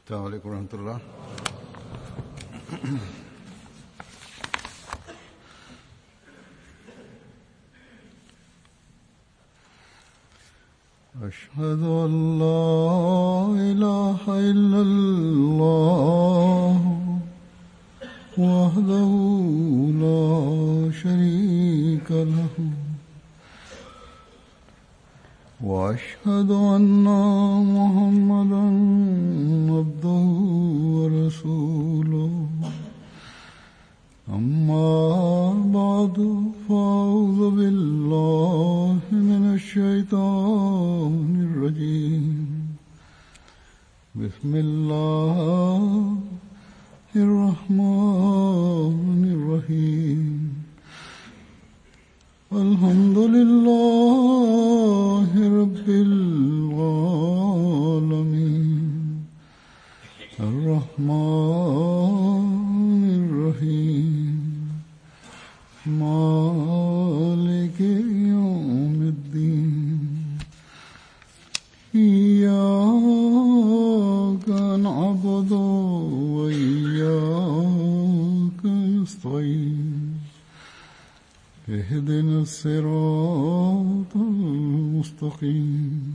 السلام عليكم ورحمة الله أشهد أن لا إله إلا الله وحده لا شريك له وأشهد أن محمدا عبده ورسوله أما بعد فأعوذ بالله من الشيطان الرجيم بسم الله الرحمن الرحيم الحمد لله رب العالمين الرحمن الرحيم مالك يوم الدين إياك نعبد وإياك نستعين اهدنا الصراط المستقيم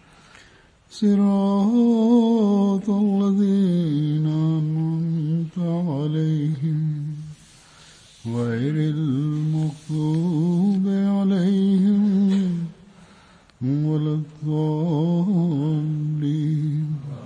صراط الذين أنعمت عليهم غير المغضوب عليهم ولا الضالين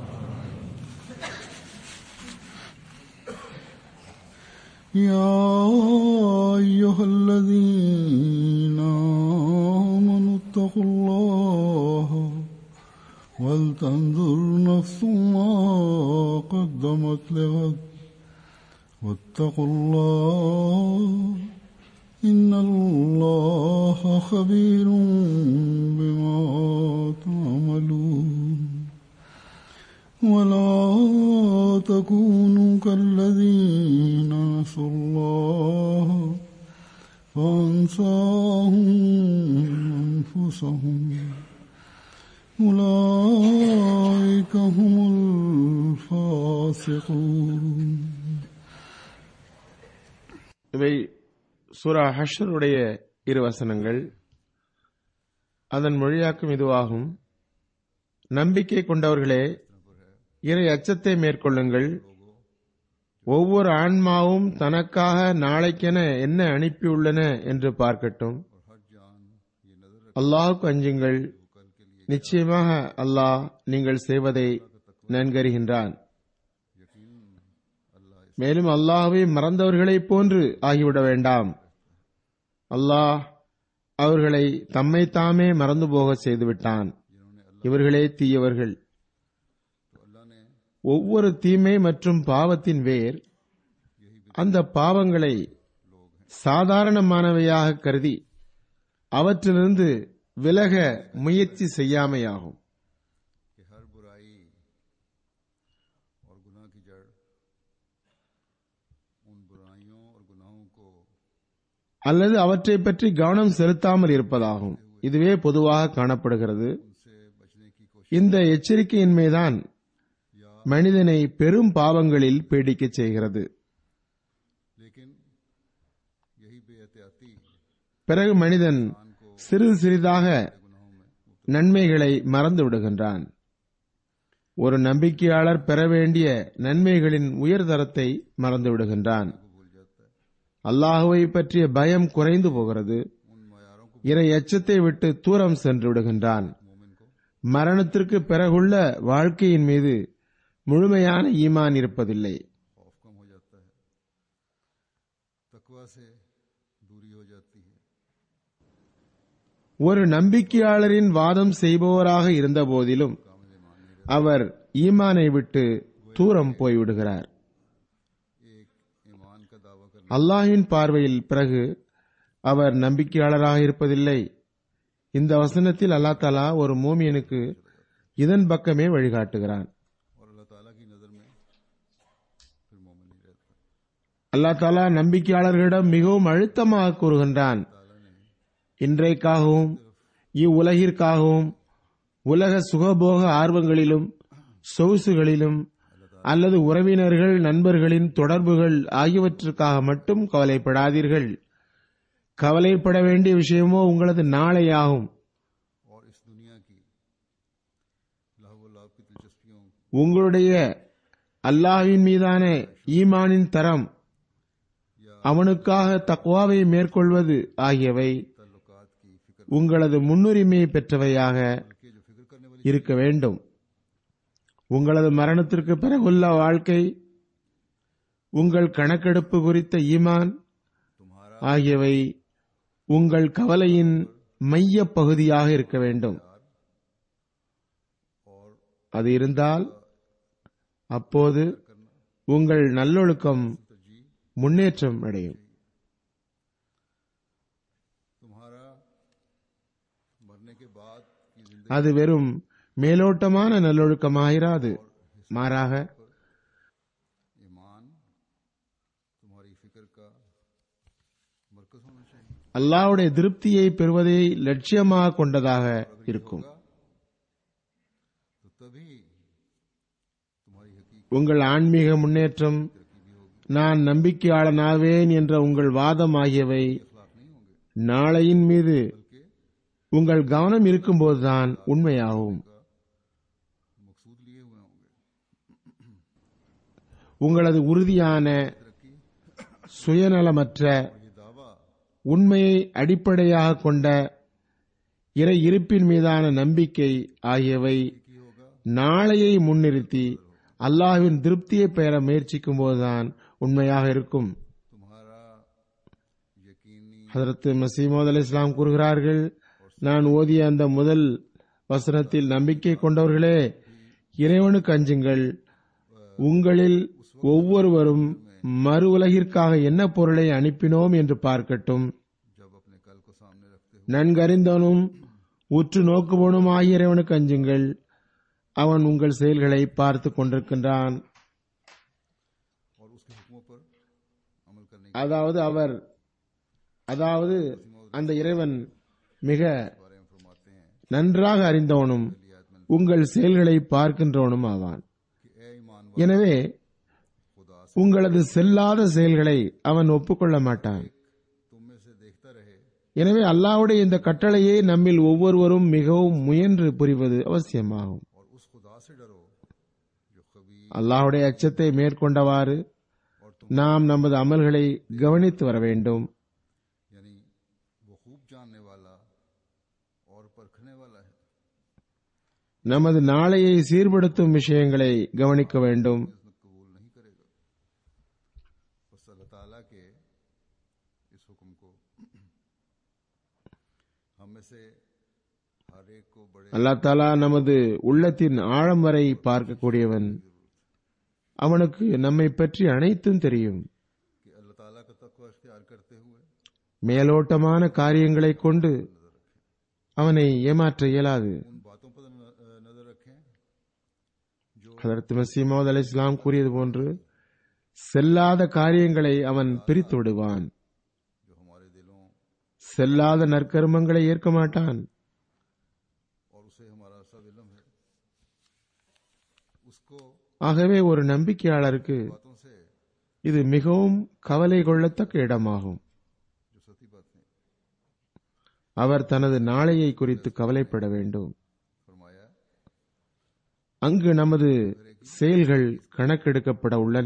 يا أيها الذين آمنوا اتقوا الله ولتنظر نفس ما قدمت لغد واتقوا الله إن الله خبير بما تعملون ولا تكونوا كالذين نسوا الله فأنساهم أنفسهم أولئك هم الفاسقون இவை சூரா ஹஷருடைய இரு வசனங்கள் அதன் மொழியாக்கம் இதுவாகும் நம்பிக்கை கொண்டவர்களே இறை அச்சத்தை மேற்கொள்ளுங்கள் ஒவ்வொரு ஆன்மாவும் தனக்காக நாளைக்கென என்ன அனுப்பியுள்ளன என்று பார்க்கட்டும் அல்லாஹுக்கு அஞ்சுங்கள் நிச்சயமாக அல்லாஹ் நீங்கள் செய்வதை நன்கறிகின்றான் மேலும் அல்லாஹ்வை மறந்தவர்களைப் போன்று ஆகிவிட வேண்டாம் அல்லாஹ் அவர்களை தம்மை தாமே மறந்து போக செய்துவிட்டான் இவர்களே தீயவர்கள் ஒவ்வொரு தீமை மற்றும் பாவத்தின் வேர் அந்த பாவங்களை சாதாரணமானவையாக கருதி அவற்றிலிருந்து விலக முயற்சி செய்யாமையாகும் कि हर बुराई और गुनाह की जड़ उन बुराइयों और गुनाहों को அல்லது அவற்றை பற்றி கவனம் செலுத்தாமல் இருப்பதாகும் இதுவே பொதுவாக காணப்படுகிறது उनसे बचने की कोशिश இந்த எச்சரிக்கையின்மைதான் மனிதனை பெரும் பாவங்களில் பீடிக்கச் செய்கிறது लेकिन यही बेहतियाती பிறகு மனிதன் சிறிது சிறிதாக நன்மைகளை மறந்து விடுகின்றான் ஒரு நம்பிக்கையாளர் பெற வேண்டிய நன்மைகளின் உயர்தரத்தை மறந்து விடுகின்றான் அல்லாஹுவை பற்றிய பயம் குறைந்து போகிறது இறை எச்சத்தை விட்டு தூரம் சென்று விடுகின்றான் மரணத்திற்கு பிறகுள்ள வாழ்க்கையின் மீது முழுமையான ஈமான் இருப்பதில்லை खौफ कम हो जाता है तकवा से दूरी हो जाती है ஒரு நம்பிக்கையாளரின் வாதம் செய்பவராக இருந்த போதிலும் அவர் ஈமானை விட்டு தூரம் போய்விடுகிறார் एक ईमान का दावा कर அல்லாஹின் பார்வையில் பிறகு அவர் நம்பிக்கையாளராக இருப்பதில்லை இந்த வசனத்தில் அல்லாஹ் தாலா ஒரு மூமியனுக்கு இதன் பக்கமே வழிகாட்டுகிறான் और अल्लाह ताला की नजर में फिर मोमिन नहीं रहता அல்லாஹ் தாலா நம்பிக்கையாளர்களிடம் மிகவும் அழுத்தமாக கூறுகின்றான் இன்றைக்காகவும் இவ்வுலகிற்காகவும் உலக சுகபோக ஆர்வங்களிலும் சொகுசுகளிலும் அல்லது உறவினர்கள் நண்பர்களின் தொடர்புகள் ஆகியவற்றிற்காக மட்டும் கவலைப்படாதீர்கள் கவலைப்பட வேண்டிய விஷயமோ உங்களது நாளையாகும் और इस दुनिया की लाभ लाभ की दिलचस्पियों உங்களுடைய அல்லாஹ்வின் மீதான ஈமானின் தரம் அவனுக்காக தக்வாவை மேற்கொள்வது ஆகியவை ताल्लुकात की फिक्र உங்களது முன்னுரிமை பெற்றவையாக के जो फिक्र करने वाली இருக்க வேண்டும் உங்களது மரணத்திற்கு பிறகுள்ள வாழ்க்கை உங்கள் கணக்கெடுப்பு குறித்த ஈமான் तुम्हारा ஆகியவை உங்கள் கவலையின் மைய பகுதியாக இருக்க வேண்டும் और அது இருந்தால் அப்போது உங்கள் நல்லொழுக்கம் तरजीह முன்னேற்றம் அடையும் तुम्हारा मरने के बाद की जिंदगी அது வெறும் மேலோட்டமான நல்லொழுக்கமாயிராது மாறாக ईमान तुम्हारी फिक्र का मरकज होना चाहिए அல்லாஹ்வுடைய திருப்தியை பெறுவதை லட்சியமாக கொண்டதாக இருக்கும் तो तभी तुम्हारी हकीकत உங்கள் ஆன்மீக முன்னேற்றம் நான் நம்பிக்கையாளனாவேன் என்ற உங்கள் வாதம் ஆகியவை अखलाक नहीं होंगे நாளையின் மீது बल्कि உங்கள் கவனம் இருக்கும்போதுதான் உண்மையாகும் मकसूद लिए हुए होंगे உங்களது உறுதியான तरक्की சுயநலமற்ற ये दावा உண்மையை அடிப்படையாக கொண்ட இறை இருப்பின் மீதான நம்பிக்கை ஆகியவை की होगा நாளையை முன்னிறுத்தி அல்லாஹ்வின் திருப்தியை பெற முயற்சிக்கும் போதுதான் உண்மையாக இருக்கும் तुम्हारा यकीनी ஹதரத் மசீமோத் அலி இஸ்லாம் கூறுகிறார்கள் நான் ஓதிய அந்த முதல் வசனத்தில் நம்பிக்கை கொண்டவர்களே இறைவனுக்கு அஞ்சுங்கள் உங்களில் ஒவ்வொருவரும் மறு உலகிற்காக என்ன பொருளை அனுப்பினோம் என்று பார்க்கட்டும் जब अपने कल को सामने रखते हुए நன்கறிந்தவனும் உற்று நோக்குபவனும் ஆகிய இறைவனுக்கு அஞ்சுங்கள் அவன் உங்கள் செயல்களை பார்த்து கொண்டிருக்கின்றான் और उसके हुक्मों पर अमल करने के அதாவது அவர் அதாவது அந்த இறைவன் மிக बारे में फरमाते हैं நன்றாக அறிந்தவனும் लियात में உங்கள் செயல்களை பார்க்கின்றவனும் ஆவான் कि ए ईमान எனவே खुदा से உங்களது செல்லாத செயல்களை அவன் ஒப்புக்கொள்ள மாட்டான் तुम में से देखता रहे எனவே அல்லாஹ்வுடைய இந்த கட்டளையை நம்மில் ஒவ்வொருவரும் மிகவும் முயன்று புரிவது அவசியமாகும் और उस खुदा से डरो जो कभी அல்லாஹ்வுடைய அச்சத்தை மேற்கொண்டவாறு நாம் நமது அமல்களை கவனித்து வர வேண்டும் यानी वो खूब जानने वाला और परखने वाला है நமது நாளையை சீர்படுத்தும் விஷயங்களை கவனிக்க வேண்டும் इसमें कबूल नहीं करेगा बस अल्लाह ताला के इस हुक्म को हम में से हर एक को बड़े அல்லாஹ் தாலா நமது உள்ளத்தின் ஆழம் வரை பார்க்கக்கூடியவன் அவனுக்கு நம்மை பற்றி அனைத்தும் தெரியும் कि अल्लाह ताला का तकवा इख्तियार करते हुए மேலோட்டமான காரியங்களை கொண்டு அவனை ஏமாற்ற இயலாது उन बातों पर न- नजर रखें जो ஹதரத் மசீமோத் அலி இஸ்லாம் கூறியது போன்று செல்லாத காரியங்களை அவன் பிரித்து விடுவான் जो हमारे दिलों செல்லாத நற்கர்மங்களை ஏற்க மாட்டான் और उसे हमारा सब इलम है उसको ஆகவே ஒரு நம்பிக்கையாளருக்கு बातों से இது மிகவும் கவலை கொள்ளத்தக்க இடமாகும் जो सती बातें அவர் தனது நாளையை குறித்து கவலைப்பட வேண்டும் फरमाया அங்கு நமது செயல்கள் கணக்கெடுக்கப்பட உள்ளன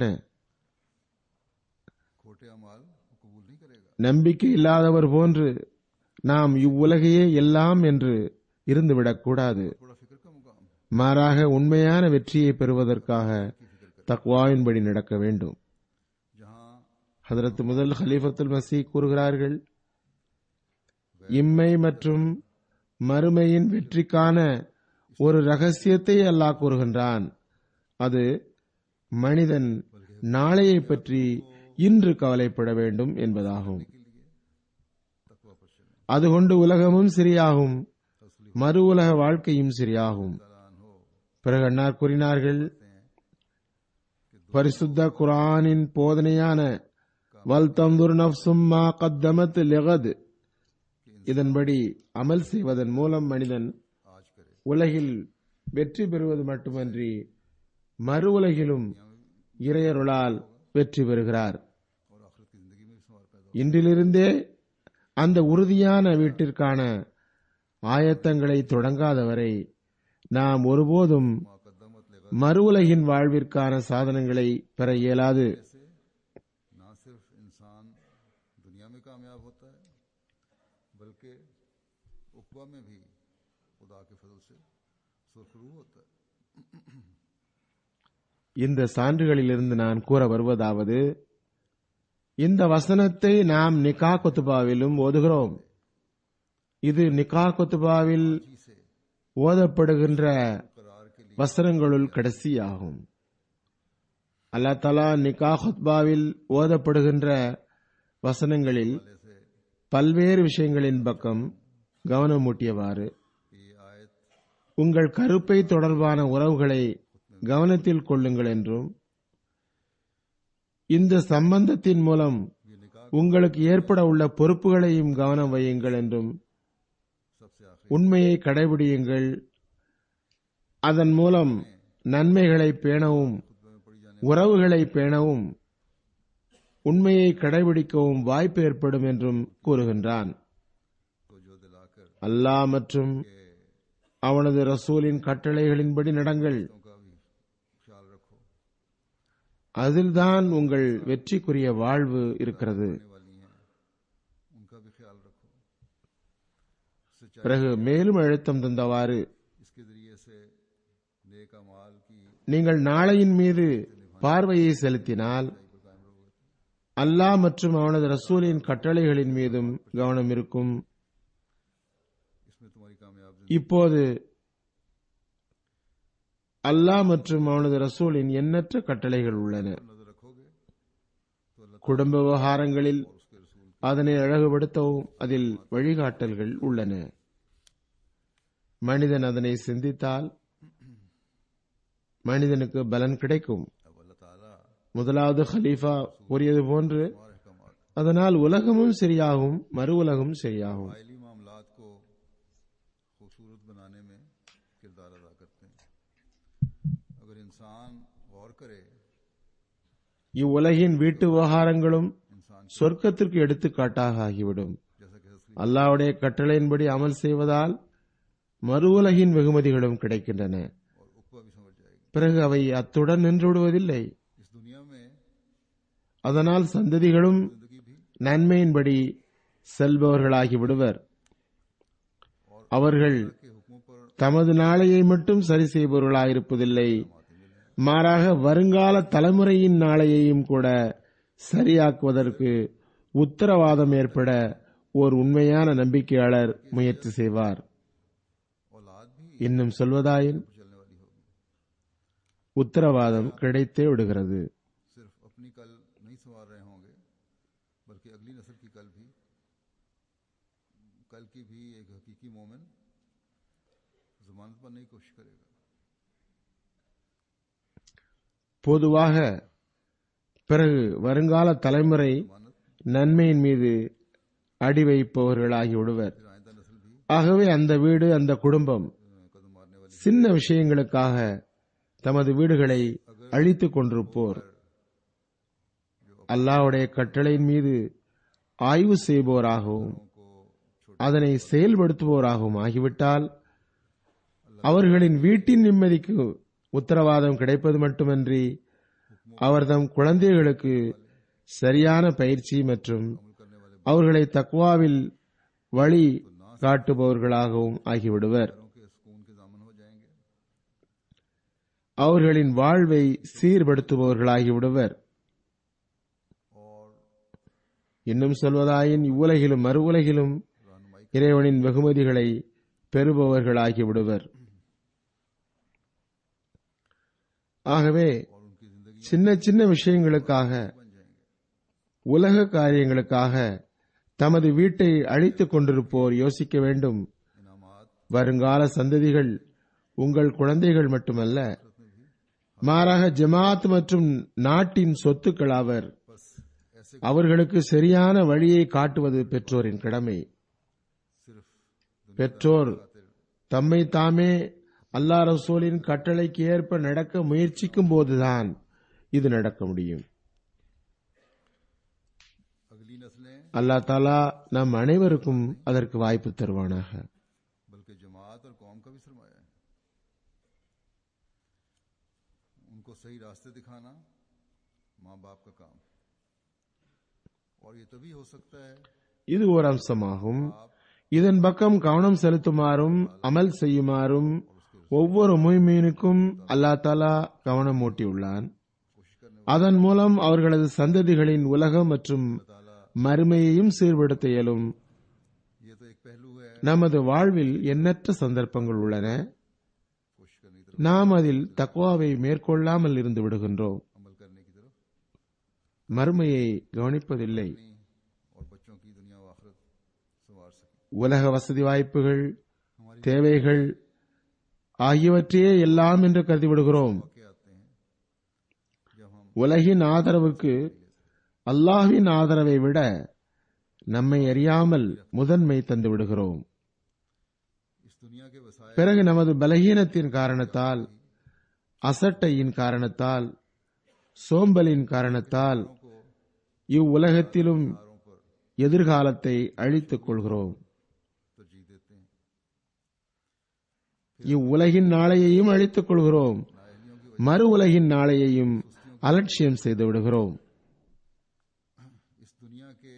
खोटे अमाल वो कबूल नहीं करेगा நம்பிக்கை இல்லாதவர் போன்று நாம் இவ்வுலகையே எல்லாம் என்று இருந்துவிடக்கூடாது बड़ा फिक्र का मुकाम है மாறாக உண்மையான வெற்றியை பெறுவதற்காக தக்வாவின்படி நடக்க வேண்டும் जहाँ ஹதரத் முதல் ஹலீஃபத்துல் மசீ கூறுகிறார்கள் இம்மை மற்றும் மறுமையின் வெற்றிக்கான ஒரு ரகசியத்தை அல்லாஹ் கூறுகின்றான் அது மனிதன் நாளையை பற்றி இன்று கவலைப்பட வேண்டும் என்பதாகும் के लिए तकवा पर चलना அதுகொண்டு உலகமும் சரியாகும் மறு உலக வாழ்க்கையும் சரியாகும் तालान हो பிறகு அன்னார் கூறினார்கள் பரிசுத்த குரானின் போதனையான வல் தந்துர் நப்சும் மா கத்தமத் லிகத் இதன்படி அமல் செய்வதன் மூலம் மனிதன் आज करे உலகில் வெற்றி பெறுவது மட்டுமன்றி மறு உலகிலும் இறையருளால் வெற்றி பெறுகிறார் और आखिरत की जिंदगी में भी संवार पैदा இன்றிலிருந்தே அந்த உறுதியான வீட்டிற்கான ஆயத்தங்களை தொடங்காதவரை நாம் ஒருபோதும் मुकदमत लगा மறு உலகின் வாழ்விற்கான சாதனங்களை பெற இயலாது से ना सिर्फ इंसान दुनिया में कामयाब होता है बल्कि उकबा में भी खुदा के फजल से सुरखरू होता है இந்த சான்றுகளிலிருந்து நான் கூற வருவதாவது இந்த வசனத்தை நாம் நிகா குத்துபாவிலும் ஓதுகிறோம் இது நிகா குத்துபாவில் जी से ஓதப்படுகின்ற करार के लिए வசனங்களுள் கடைசியாகும் அல்லா தலா நிகா குத்பாவில் ஓதப்படுகின்ற வசனங்களில் से பல்வேறு விஷயங்களின் பக்கம் கவனமூட்டியவாறு ये आयत உங்கள் கருப்பை தொடர்பான உறவுகளை கவனத்தில் கொள்ளுங்கள் என்றும் இந்த சம்பந்தத்தின் மூலம் ये निकाह உங்களுக்கு ஏற்பட உள்ள பொறுப்புகளையும் கவனம் வையுங்கள் என்றும் सबसे आखिरी உண்மையை கடைபிடியுங்கள் அதன் மூலம் நன்மைகளை பேணவும் खुतबे में पढ़ी जाने உறவுகளை பேணவும் உண்மையை கடைபிடிக்கவும் வாய்ப்பு ஏற்படும் என்றும் கூறுகின்றான் को जो दिलाकर அல்லாஹ் மற்றும் அவனது ரசூலின் கட்டளைகளின்படி நடங்கள் का भी ख्याल रखो அதில்தான் உங்கள் வெற்றிக்குரிய வாழ்வு இருக்கிறது आने वाली हैं उनका भी ख्याल रखो सच्चाई பிறகு மேலும் அழுத்தம் தந்தவாறு इसके जरिए से नेक अमाल की நீங்கள் நாளையின் மீது பார்வையை செலுத்தினால் पर कायम रहोगे அல்லாஹ் மற்றும் அவனது ரசூலின் கட்டளைகளின் மீதும் கவனம் இருக்கும் इसमें तुम्हारी कामयाब जिंदगी இப்போது அல்லாஹ் மற்றும் அவனது ரசூலின் எண்ணற்ற கட்டளைகள் உள்ளன पर नजर रखोगे तो अल्लाह குடும்ப விவகாரங்களில் और उसके रसूल அதனை அழகுபடுத்தவும் அதில் வழிகாட்டல்கள் உள்ளன மனிதன் அதனை சிந்தித்தால் மனிதனுக்கு பலன் கிடைக்கும் अब अल्लाह ताला முதலாவது खलीफा கூறியது போன்று और अहकामात அதனால் உலகமும் சரியாகும் மறு உலகம் சரியாகும் आयली मामलात को खूबसूरत बनाने में किरदार अदा करते हैं अगर इंसान गौर करे இவ்வுலகின் வீட்டு விவகாரங்களும் इंसान சொர்க்கத்திற்கு எடுத்துக்காட்டாக ஆகிவிடும் जैसा कि हसली அல்லாஹ்வுடைய கட்டளையின்படி அமல் செய்வதால் மறு உலகின் வெகுமதிகளும் கிடைக்கின்றன और उकबा भी समझ जाएगी பிறகு அவை அத்துடன் நின்று விடுவதில்லை इस दुनिया में அதனால் சந்ததிகளும் जिंदगी भी நன்மையின்படி செல்பவர்களாகி விடுவர் அவர்கள் के हुक्मों पर தமது நாளையை மட்டும் சரி செய்பவர்களாயிருப்பதில்லை மாறாக வருங்கால தலைமுறையின் நாளையையும் கூட சரியாக்குவதற்கு உத்தரவாதம் ஏற்பட ஓர் உண்மையான நம்பிக்கையாளர் முயற்சி செய்வார் औलाद भी இன்னும் சொல்வதாயின் चलने वाली होगी உத்தரவாதம் கிடைத்தே விடுகிறது सिर्फ अपनी कल नहीं संवार रहे होंगे बल्कि अगली नस्ल की कल भी कल की भी एक हकीकी मोमिन जमानत बनने की कोशिश करेगा பொதுவாக பிறகு வருங்கால தலைமுறை நன்மையின் மீது அடி வைப்பவர்களாகி விடுவர் फिर आइंदा नस्ल भी ஆகவே அந்த வீடு அந்த குடும்பம் अ, कदम मारने वाली சின்ன விஷயங்களுக்காக தமது வீடுகளை அழித்துக் கொண்டிருப்போர் அல்லாஹ்வுடைய கட்டளையின் மீது ஆய்வு செய்பவராகவும் को அதனை செயல்படுத்துவோராகவும் ஆகிவிட்டால் அவர்களின் வீட்டின் நிம்மதிக்கு உத்தரவாதம் கிடைப்பது மட்டுமன்றி அவர் தம் குழந்தைகளுக்கு சரியான பயிற்சி மற்றும் அவர்களை தக்வாவில் வழி காட்டுபவர்களாகவும் ஆகிவிடுவர் घरों के सुकून के दामन हो जाएंगे அவர்களின் வாழ்வை சீர்படுத்துபவர்களாகி விடுவர் और இன்னும் சொல்வதாயின் இவ்வுலகிலும் மறு உலகிலும் रहनुमाई இறைவனின் வெகுமதிகளை பெறுபவர்களாகி விடுவர் ஆகவே और उनकी जिंदगी சின்ன சின்ன விஷயங்களுக்காக बन जाएंगे உலக காரியங்களுக்காக தமது வீட்டை அழித்துக் கொண்டிருப்போர் யோசிக்க வேண்டும் इनामात வருங்கால சந்ததிகள் உங்கள் குழந்தைகள் மட்டுமல்ல மாறாக ஜமாத் மற்றும் நாட்டின் சொத்துக்களாவர் बस ऐसे அவர்களுக்கு சரியான வழியை காட்டுவது பெற்றோரின் கடமை सिर्फ பெற்றோர் தம்மை தாமே அல்லாஹ் ரசூலின் கட்டளைக்கு ஏற்ப நடக்க முயற்சிக்கும் போதுதான் இது நடக்க முடியும் अगली नस्लें அல்லாஹ் தாலா நம் அனைவருக்கும் அதற்கு வாய்ப்பு தருவானாக बल्कि जमात और कौम का भी सरमाया है उनको सही रास्ते दिखाना माँ बाप का काम और ये तभी हो सकता है இது ஓர் அம்சமாகும் இதன் பக்கம் கவனம் செலுத்துமாறும் அமல் செய்யுமாறும் ஒவ்வொரு முய்மீனுக்கும் அல்லாஹ் தாலா கவனம் ஊட்டியுள்ளான் அதன் மூலம் அவர்களது சந்ததிகளின் உலகம் மற்றும் மறுமையையும் சீர்படுத்த இயலும் ये तो एक पहलू है நமது வாழ்வில் எண்ணற்ற சந்தர்ப்பங்கள் உள்ளன कोशिश करने की तरफ நாம் அதில் தக்வாவை மேற்கொள்ளாமல் இருந்து விடுகின்றோம் अमल करने की तरफ மறுமையை கவனிப்பதில்லை अपनी और बच्चों की दुनिया व आखिरत संवार सके உலக வசதி வாய்ப்புகள் தேவைகள் ஆகியவற்றையே எல்லாம் என்று கருதி விடுகிறோம் के आते हैं जब हम உலகின் ஆதரவுக்கு அல்லாஹ்வின் ஆதரவை விட நம்மை அறியாமல் முதன்மை தந்து விடுகிறோம் इस दुनिया के वसाय பிறகு நமது பலகீனத்தின் காரணத்தால் அசட்டையின் காரணத்தால் சோம்பலின் காரணத்தால் को இவ்வுலகத்திலும் तारों पर எதிர்காலத்தை அழித்துக் கொள்கிறோம் तरजीह देते हैं இவ்வுலகின் நாளையையும் அழித்துக் கொள்கிறோம் மறு உலகின் நாளையையும் அலட்சியம் செய்து விடுகிறோம் इस दुनिया के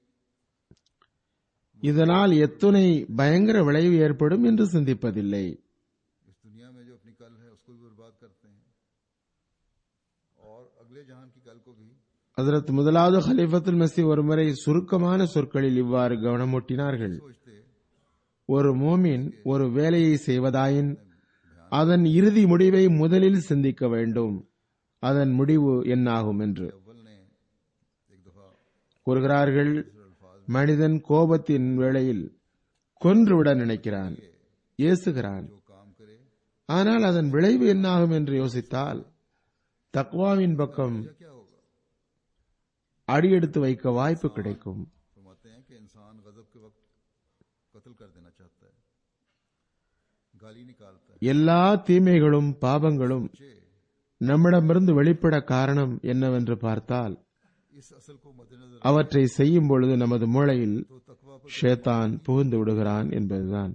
இதனால் எத்துணை பயங்கர விளைவு ஏற்படும் என்று சிந்திப்பதில்லை इस दुनिया में जो अपनी कल है उसको भी बर्बाद करते हैं और अगले जहान की कल को भी ஹசரத் முதலாவது ஹலிஃபத்துல் மசி ஒருமுறை சுருக்கமான சொற்களில் இவ்வாறு கவனமூட்டினார்கள் सोचते ஒரு மோமின் ஒரு வேலையை செய்வதாயின் அதன் இறுதி முடிவை முதலில் சிந்திக்க வேண்டும் அதன் முடிவு என்னாகும் என்று अव्वल ने एक दफा கூறுகிறார்கள் மனிதன் கோபத்தின் வேளையில் கொன்றுவிட நினைக்கிறான் ஏசுகிறான் जो काम करे ஆனால் அதன் விளைவு என்னாகும் என்று யோசித்தால் தக்வாவின் பக்கம் क्या क्या होगा அடியெடுத்து வைக்க வாய்ப்பு கிடைக்கும் फरमाते हैं कि इंसान गजब के वक्त कत्ल कर देना चाहता है गाली निकालता है எல்லா தீமைகளும் பாவங்களும் जे நம்மிடமிருந்து வெளிப்பட காரணம் என்னவென்று பார்த்தால் इस असल को मद्देनजर அவற்றை செய்யும் பொழுது நமது மூளையில் तो तकवा पर ஷேத்தான் புகுந்து விடுகிறான் என்பதுதான்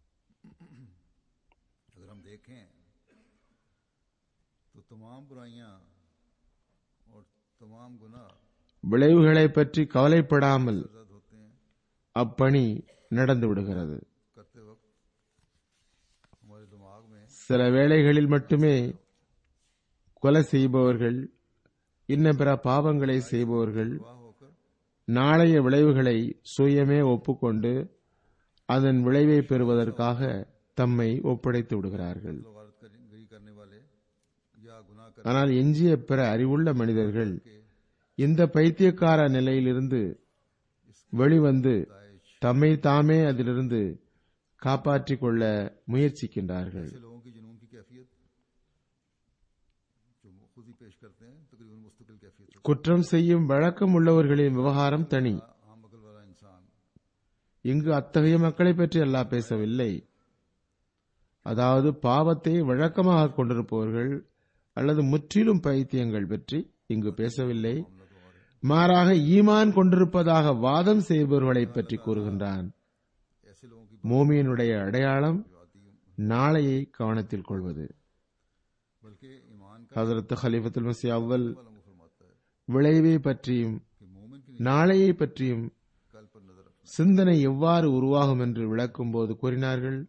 अगर हम देखें तो तमाम बुराइयां और तमाम गुनाह விளைவுகளை பற்றி கவலைப்படாமல் रद होते हैं அப்பணி நடந்து விடுகிறது करते वक्त हमारे दिमाग में சில வேளைகளில் மட்டுமே கொலை செய்பவர்கள் இன்ன பிற பாவங்களை செய்பவர்கள் वाह होकर நாளைய விளைவுகளை சுயமே ஒப்புக்கொண்டு அதன் விளைவை பெறுவதற்காக தம்மை ஒப்படைத்து விடுகிறார்கள் गलत गरी करने वाले या गुनाह कर ஆனால் எஞ்சிய பிற அறிவுள்ள மனிதர்கள் இந்த பைத்தியக்கார நிலையிலிருந்து வெளிவந்து தம்மை தாமே அதிலிருந்து காப்பாற்றிக் கொள்ள முயற்சிக்கின்றார்கள் ऐसे लोगों की जुनून की कैफियत जो खुद ही पेश करते हैं तकरीबन मुस्तकिल कैफियत होती குற்றம் செய்யும் வழக்கம் உள்ளவர்களின் விவகாரம் தனி है आम अकल वाला इंसान இங்கு அத்தகைய மக்களை பற்றி அல்லாஹ் பேசவில்லை அதாவது பாவத்தை வழக்கமாக கொண்டிருப்பவர்கள் அல்லது முற்றிலும் பைத்தியங்கள் பற்றி இங்கு பேசவில்லை மாறாக ஈமான் கொண்டிருப்பதாக வாதம் செய்பவர்களை பற்றி கூறுகின்றான் ऐसे लोगों की மோமியனுடைய அடையாளம் बाती நாளையை கவனத்தில் கொள்வது बल्कि ईमान का ஹசரத் ஹலிஃபத்துல் மசி அவ்வல் वाला मुंह फरमाता है விளைவை பற்றியும் कि मोमिन की நாளையை பற்றியும் कल पर नजर रखना சிந்தனை எவ்வாறு உருவாகும் என்று விளக்கும் போது கூறினார்கள்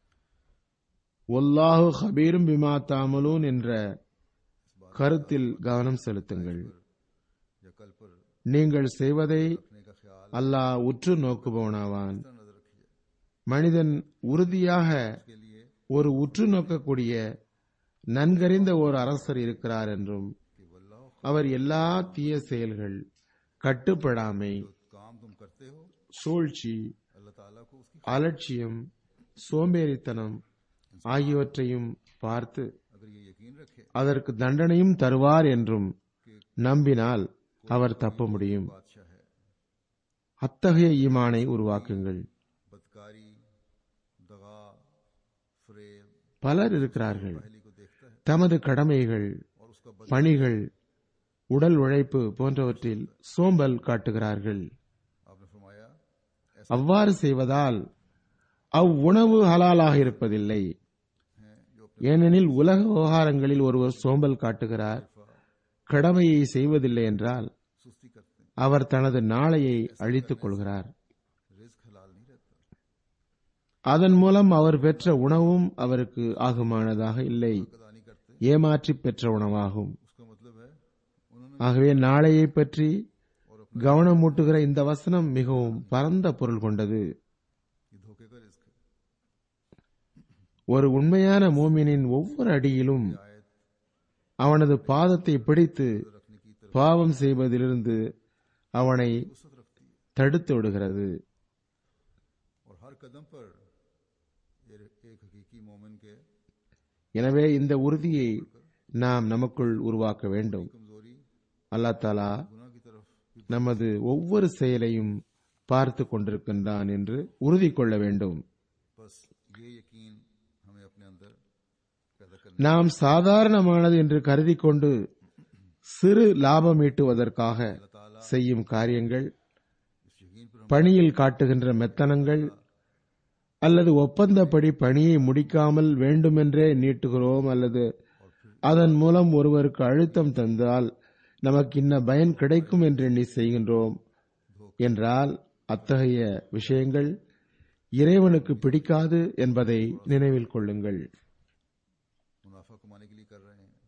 ஒல்லாஹு ஹபீரும் பிமா தாமலூன் என்ற கருத்தில் கவனம் செலுத்துங்கள் या कल पर நீங்கள் செய்வதை रखने का ख्याल அல்லாஹ் उற்று நோக்குபவனாவான் नजर रखिए மனிதன் உறுதியாக के लिए ஒரு உற்று நோக்கக்கூடிய நன்கறிந்த ஒரு அரசர் இருக்கிறார் என்றும் कि वल्लाह அவர் எல்லா தீய செயல்கள் கட்டுப்படாமை जो काम तुम करते हो சூழ்ச்சி अल्लाह ताला को उसकी அலட்சியம் சோம்பேறித்தனம் ஆகியவற்றையும் பார்த்து अगर ये यकीन रखे அதற்கு தண்டனையும் தருவார் என்றும் நம்பினால் அவர் தப்ப முடியும் बादशाह है அத்தகைய ஈமானை உருவாக்குங்கள் बदकारी दगा फरेब பலர் இருக்கிறார்கள் पहली को देखता है தமது கடமைகள் और उसका बद பணிகள் உடல் உழைப்பு போன்றவற்றில் சோம்பல் காட்டுகிறார்கள் आपने फरमाया அவ்வாறு செய்வதால் அவ்வுணவு ஹலாலாக இருப்பதில்லை हैं जो अपने ஏனெனில் உலக விவகாரங்களில் ஒருவர் சோம்பல் காட்டுகிறார் கடமையை செய்வதில்லை என்றால் सुस्ती करते हैं அவர் தனது நாளையை அழித்துக் கொள்கிறார் रिस्क हलाल नहीं रहता அதன் மூலம் அவர் பெற்ற உணவும் அவருக்கு ஆகுமானதாக இல்லை अदा नहीं करते ஏமாற்றி பெற்ற உணவாகும் उसका मतलब है उन्होंने ஆகவே நாளையை பற்றி கவனம் மூட்டுகிற இந்த வசனம் மிகவும் பரந்த பொருள் கொண்டது ये धोखे का रिस्क है ஒரு உண்மையான மூமினின் ஒவ்வொரு அடியிலும் आयत அவனது பாதத்தை பிடித்து रखने की तरफ பாவம் செய்வதிலிருந்து அவனை वसत रखती है தடுத்து விடுகிறது और हर कदम पर ये एक हकीकी मोमिन के எனவே இந்த உறுதியை நாம் நமக்குள் உருவாக்க வேண்டும் कमजोरी அல்லாஹ் தாலா गुनाह की तरफ भी நமது ஒவ்வொரு செயலையும் பார்த்து கொண்டிருக்கின்றான் என்று உறுதி கொள்ள வேண்டும் बस ये यकीन हमें अपने अंदर पैदा करना நாம் சாதாரணமானது என்று கருதி கொண்டு சிறு லாபம் ஈட்டுவதற்காக செய்யும் காரியங்கள் इस यकीन पर हम பணியில் காட்டுகின்ற மெத்தனங்கள் அல்லது ஒப்பந்தப்படி பணியை முடிக்காமல் வேண்டுமென்றே நீட்டுகிறோம் அல்லது அதன் மூலம் ஒருவருக்கு அழுத்தம் தந்தால் நமக்கு இன்ன பயன் கிடைக்கும் என்று எண்ணி செய்கின்றோம் என்றால் அத்தகைய விஷயங்கள் இறைவனுக்கு பிடிக்காது என்பதை நினைவில் கொள்ளுங்கள் मुनाफा कमाने के लिए कर रहे हैं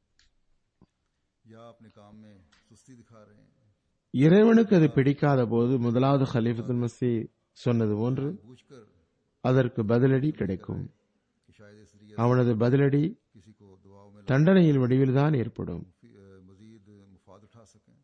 या अपने काम में सुस्ती दिखा रहे हैं இறைவனுக்கு அது பிடிக்காத போது முதலாவது ஹலீஃபத்துல் மசி சொன்னது போன்று पूछकर அதற்கு பதிலடி கிடைக்கும் कि शायद इस रिया அவனது பதிலடி किसी को दुआओं में தண்டனையில் வடிவில்தான் ஏற்படும் मुफी- अ, मजीद मुफाद उठा सकें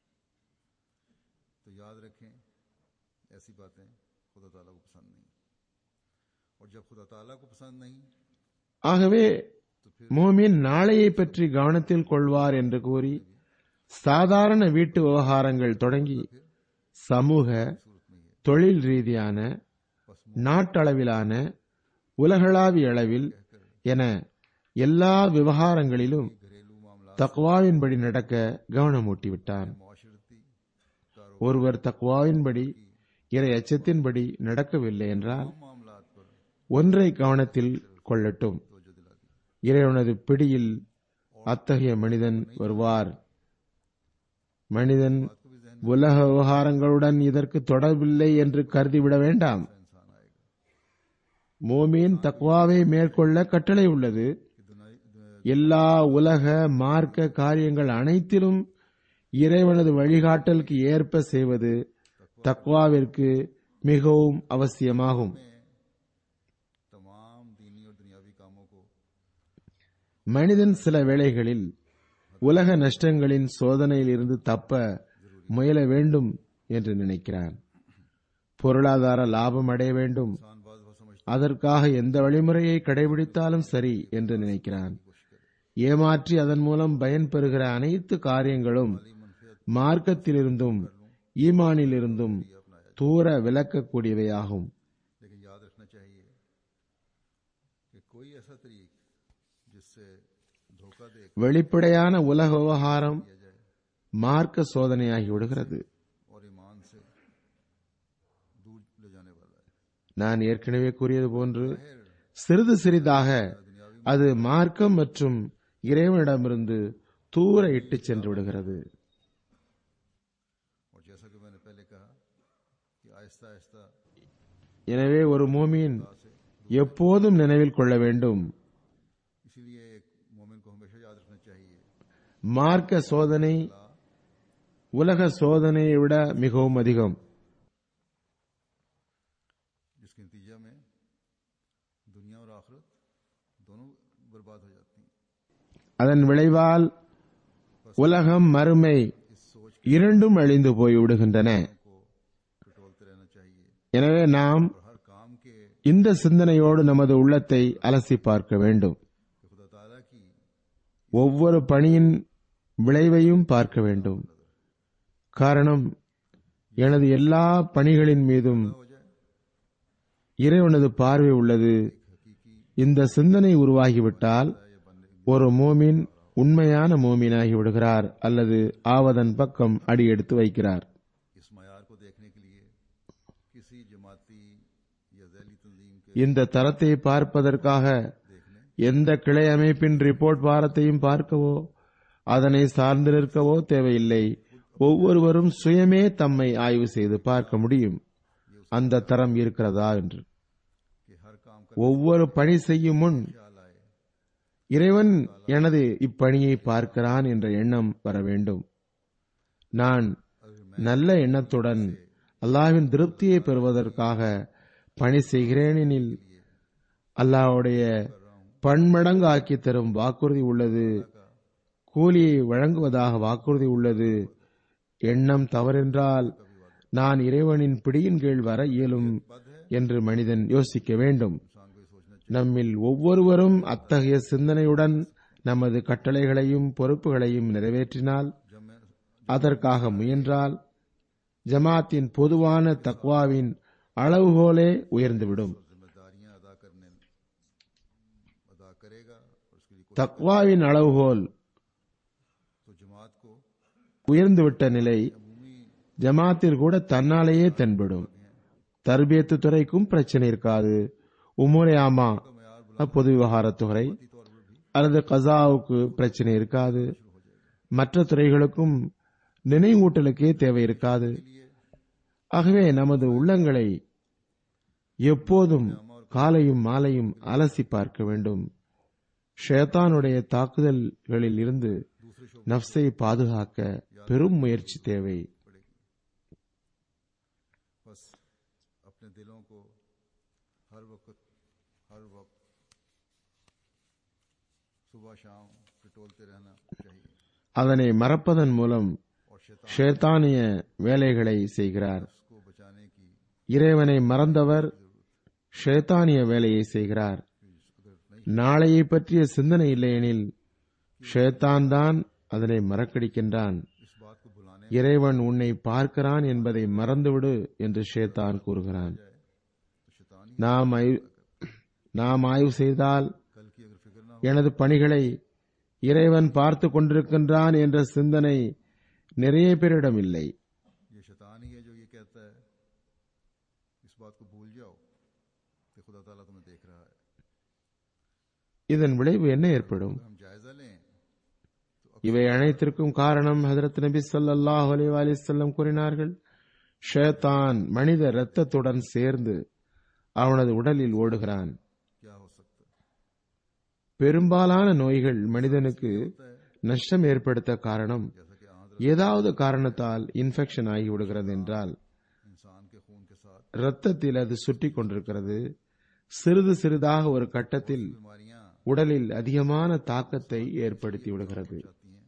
तो याद रखें ऐसी बातें खुदा ताला को पसंद नहीं और जब खुदा ताला को पसंद नहीं ஆகவே மோமின் நாளையை பற்றி கவனத்தில் கொள்வார் என்று கூறி சாதாரண வீட்டு விவகாரங்கள் தொடங்கி சமூக தொழில் ரீதியான நாட்டளவிலான உலகளாவிய அளவில் என எல்லா விவகாரங்களிலும் घरेलू मामला தக்வாவின்படி நடக்க கவனமூட்டிவிட்டான் माशरती कारोबार ஒருவர் தக்வாவின்படி இறை அச்சத்தின்படி நடக்கவில்லை என்றால் मामलात पर ஒன்றை கவனத்தில் கொள்ளட்டும் तवज्जो दिला दी இறைவனது பிடியில் அத்தகைய மனிதன் வருவார் மனிதன் बात को भी जहन உலக விவகாரங்களுடன் இதற்கு தொடர்பில்லை என்று கருதிவிட வேண்டாம் में इंसान आएगा மோமீன் தக்வாவை மேற்கொள்ள கட்டளை உள்ளது कि दुनिया दु- எல்லா உலக மார்க்க காரியங்கள் அனைத்திலும் இறைவனது வழிகாட்டலுக்கு ஏற்ப செய்வது தக்வாவிற்கு மிகவும் அவசியமாகும் में तमाम दीनी और दुनियावी कामों को மனிதன் சில வேளைகளில் உலக நஷ்டங்களின் சோதனையில் இருந்து தப்ப முயல வேண்டும் என்று நினைக்கிறான் பொருளாதார லாபம் அடைய வேண்டும் इंसान बाज बहुत समझ அதற்காக எந்த வழிமுறையை கடைபிடித்தாலும் சரி என்று நினைக்கிறான் ஏமாற்றி அதன் மூலம் பயன் பெறுகிற அனைத்து காரியங்களும் மார்க்கத்திலிருந்தும் ஈமானிலிருந்தும் தூர விலக்கக்கூடியவையாகும் लेकिन याद रखना चाहिए कि कोई ऐसा तरीक जिससे धोखा दे வெளிப்படையான உலக விவகாரம் किया जाए மார்க்க சோதனையாகி விடுகிறது और ईमान से दूर ले जाने वाला है நான் ஏற்கனவே கூறியது போன்று சிறிது சிறிதாக அது மார்க்கம் மற்றும் இறைவனிடமிருந்து தூர இட்டுச் சென்று விடுகிறது और जैसा कि मैंने पहले कहा कि आहिस्ता आहिस्ता எனவே ஒரு மோமீன் எப்போதும் நினைவில் கொள்ள வேண்டும் इसीलिए एक मोमिन को हमेशा याद रखना चाहिए மார்க்க சோதனை உலக சோதனையை விட மிகவும் அதிகம் जिसके नतीजा में दुनिया और आखिरत दोनों बर्बाद हो जाती हैं அதன் விளைவால் உலகம் மறுமை इस सोच இரண்டும் அழிந்து போய் விடுகின்றன को टटोलते रहना चाहिए எனவே நாம் और हर काम के இந்த சிந்தனையோடு நமது உள்ளத்தை அலசி பார்க்க வேண்டும் कि खुदा ताला की ஒவ்வொரு பணியின் விளைவையும் பார்க்க வேண்டும் காரணம் எனது எல்லா பணிகளின் மீதும் हो जाए இறைவனது பார்வை உள்ளது हकीकी இந்த சிந்தனை உருவாகிவிட்டால் ஒரு மோமின் உண்மையான மோமினாகி விடுகிறார் அல்லது ஆவதன் பக்கம் அடியெடுத்து வைக்கிறார் इस मैार को देखने के लिए किसी जमाती या जैली तंजीम के இந்த தரத்தை பார்ப்பதற்காக எந்த கிளை அமைப்பின் ரிப்போர்ட் பாரத்தையும் பார்க்கவோ அதனை சார்ந்து நிற்கவோ தேவையில்லை ஒவ்வொருவரும் சுயமே தம்மை ஆய்வு செய்து பார்க்க முடியும் அந்த தரம் இருக்கிறதா என்று कि हर काम का ஒவ்வொரு பணி செய்யும் முன் ख्याल आए இறைவன் எனது இப்பணியை பார்க்கிறான் என்ற எண்ணம் வர வேண்டும் நான் நல்ல எண்ணத்துடன் அல்லாஹ்வின் திருப்தியை பெறுவதற்காக பணி செய்கிறேன் எனில் அல்லாஹ்வுடைய பன்மடங்கு ஆக்கி தரும் வாக்குறுதி உள்ளது கூலியை வழங்குவதாக வாக்குறுதி உள்ளது எண்ணம் தவறென்றால் நான் இறைவனின் பிடியின் கீழ் வர இயலும் என்று மனிதன் யோசிக்க வேண்டும் इंसान को ये सोचना நம்மில் ஒவ்வொருவரும் அத்தகைய சிந்தனையுடன் நமது கட்டளைகளையும் பொறுப்புகளையும் நிறைவேற்றினால் जब मैं அதற்காக முயன்றால் ஜமாத்தின் பொதுவான தக்வாவின் அளவுகோலே உயர்ந்துவிடும் जिम्मेदारियां अदा करने अदा करेगा और उसके लिए தக்வாவின் அளவுகோல் तो जमात को உயர்ந்துவிட்ட நிலை अमूमी ஜமாத்தில் கூட தன்னாலேயே தென்படும் தர்பியத்து துறைக்கும் பிரச்சனை இருக்காது உமுரே ஆமா பொது விவகாரத்துறை तौर पर भी அல்லது கசாவுக்கு பிரச்சனை இருக்காது மற்ற துறைகளுக்கும் நினைவூட்டலுக்கே தேவை இருக்காது ஆகவே நமது உள்ளங்களை எப்போதும் காலையும் மாலையும் அலசி பார்க்க வேண்டும் ஷேத்தானுடைய தாக்குதல்களில் இருந்து நப்சை பாதுகாக்க பெரும் முயற்சி தேவை बस अपने दिलों को हर वक्त हर वक्त सुबह शाम टटोलते रहना चाहिए அதனை மறப்பதன் மூலம் और शैतान ஷேத்தானிய வேலைகளை செய்கிறார் को बचाने की இறைவனை மறந்தவர் ஷேத்தானிய வேலையை செய்கிறார் நாளையை பற்றிய சிந்தனை இல்லையெனில் ஷேத்தான் தான் அதனை மறக்கடிக்கின்றான் इस बात को भुलाने இறைவன் உன்னை பார்க்கிறான் என்பதை மறந்துவிடு என்று ஷேத்தான் கூறுகிறான் तो शैतान ही நாம் ஆய்வு- நாம் ஆய்வு செய்தால் कल की अगर फिक्र ना हो எனது பணிகளை இறைவன் பார்த்து கொண்டிருக்கின்றான் என்ற சிந்தனை நிறைய பேரிடம் இல்லை ये शैतान ही है जो ये कहता है इस बात को भूल जाओ कि खुदा ताला तुम्हें देख रहा है இதன் விளைவு என்ன ஏற்படும் अगर हम जायजा लें இவை அனைத்திற்கும் காரணம் ஹதரத் நபி ஸல்லல்லாஹு அலைஹி வஸல்லம் கூறினார்கள் ஷேத்தான் மனித இரத்தத்துடன் சேர்ந்து அவனது உடலில் ஓடுகிறான் क्या हो सकता है பெரும்பாலான நோய்கள் மனிதனுக்கு நஷ்டம் ஏற்படுத்த காரணம் जैसा कि आंध्र ஏதாவது காரணத்தால் இன்ஃபெக்ஷன் ஆகிவிடுகிறது என்றால் इंसान के खून के साथ இரத்தத்தில் அது சுற்றி கொண்டிருக்கிறது சிறிது சிறிதாக ஒரு கட்டத்தில் बीमारियां உடலில் அதிகமான தாக்கத்தை ஏற்படுத்தி விடுகிறது आती हैं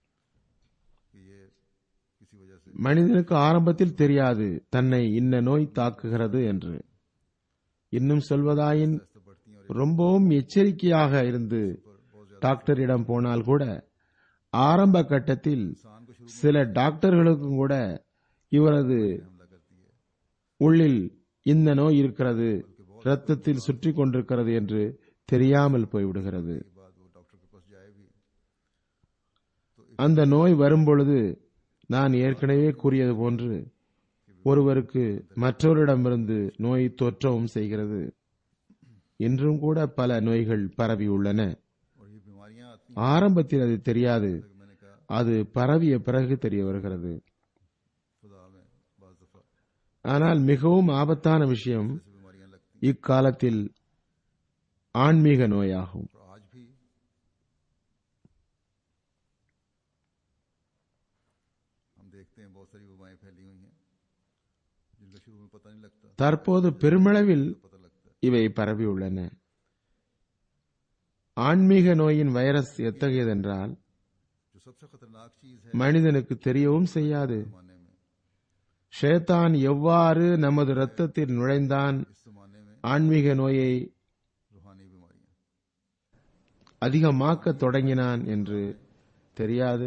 कि ये किसी वजह से மனிதனுக்கு ஆரம்பத்தில் தெரியாது தன்னை இன்ன நோய் தாக்குகிறது என்று இன்னும் சொல்வதாயின் तो बढ़ती हैं और ரொம்பவும் எச்சரிக்கையாக இருந்து டாக்டரிடம் போனால் கூட ஆரம்ப கட்டத்தில் इंसान को शुरू சில டாக்டர்களுக்கும் கூட இவரது में हमला करती है உள்ளில் இந்த நோய் இருக்கிறது இரத்தத்தில் சுற்றி கொண்டிருக்கிறது என்று தெரியாமல் போய்விடுகிறது के बाद वो डॉक्टर के पास जाए भी அந்த நோய் வரும்பொழுது நான் ஏற்கனவே கூறியது போன்று ஒருவருக்கு மற்றவரிடமிருந்து நோய் தொற்றவும் செய்கிறது இன்றும் கூட பல நோய்கள் பரவி உள்ளன और ये बीमारियां आती ஆரம்பத்தில் அது தெரியாது हैं मैंने कहा அது பரவிய பிறகு தெரிய வருகிறது खुदा में बाज दफा ஆனால் மிகவும் ஆபத்தான விஷயம் ऐसी बीमारियां लगती இக்காலத்தில் ஆன்மீக நோயாகும் और आज भी हम देखते हैं बहुत सारी वबाएं फैली हुई हैं जिनका शुरू में पता नहीं लगता தற்போது பெருமளவில் पता लगता है இவை பரவியுள்ளன ஆன்மீக நோயின் வைரஸ் எத்தகையதென்றால் जो सबसे खतरनाक चीज है மனிதனுக்கு தெரியவும் செய்யாது जमाने में ஷேத்தான் எவ்வாறு நமது இரத்தத்தில் நுழைந்தான் इस जमाने में ஆன்மீக நோயை रूहानी बीमारियां அதிகமாக்க தொடங்கினான் என்று தெரியாது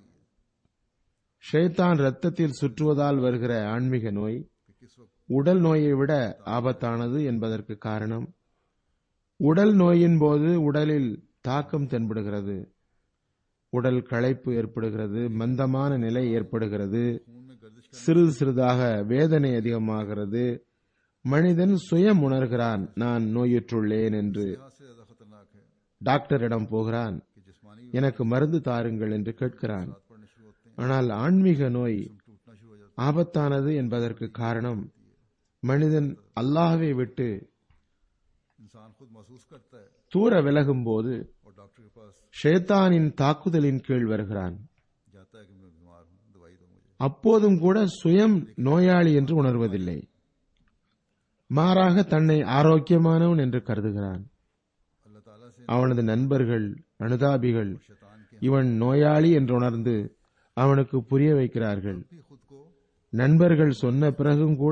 ஷேத்தான் இரத்தத்தில் சுற்றுவதால் வருகிற ஆன்மீக நோய் कि किस वक्त உடல் நோயை விட ஆபத்தானது என்பதற்கு காரணம் உடல் நோயின் போது உடலில் தாக்கம் தென்படுகிறது உடல் களைப்பு ஏற்படுகிறது மந்தமான நிலை ஏற்படுகிறது खून में गर्दिश का சிறிது சிறிதாக வேதனை அதிகமாகிறது மனிதன் சுயம் உணர்கிறான் நான் நோயுற்றுள்ளேன் என்று लिहाज से ज्यादा खतरनाक है டாக்டரிடம் போகிறான் कि जिस्मानी எனக்கு மருந்து தாருங்கள் என்று கேட்கிறான் हाथ पड़ने शुरू होते हैं ஆனால் ஆன்மீக நோய் टूटना शुरू हो जाता ஆபத்தானது என்பதற்கு காரணம் மனிதன் அல்லாஹ்வை விட்டு है इंसान खुद महसूस करता है தூர விலகும் போது और डॉक्टर के पास ஷேத்தானின் தாக்குதலின் கீழ் வருகிறான் जाता है कि मैं बीमार हूँ दवाई दो मुझे அப்போதும் கூட சுயம் நோயாளி என்று உணர்வதில்லை மாறாக தன்னை ஆரோக்கியமானவன் என்று கருதுகிறான் अल्लाह ताला से அவனது நண்பர்கள் அனுதாபிகள் शैतान के இவன் நோயாளி என்று உணர்ந்து அவனுக்கு புரிய வைக்கிறார்கள் भी खुद को நண்பர்கள் சொன்ன பிறகும் கூட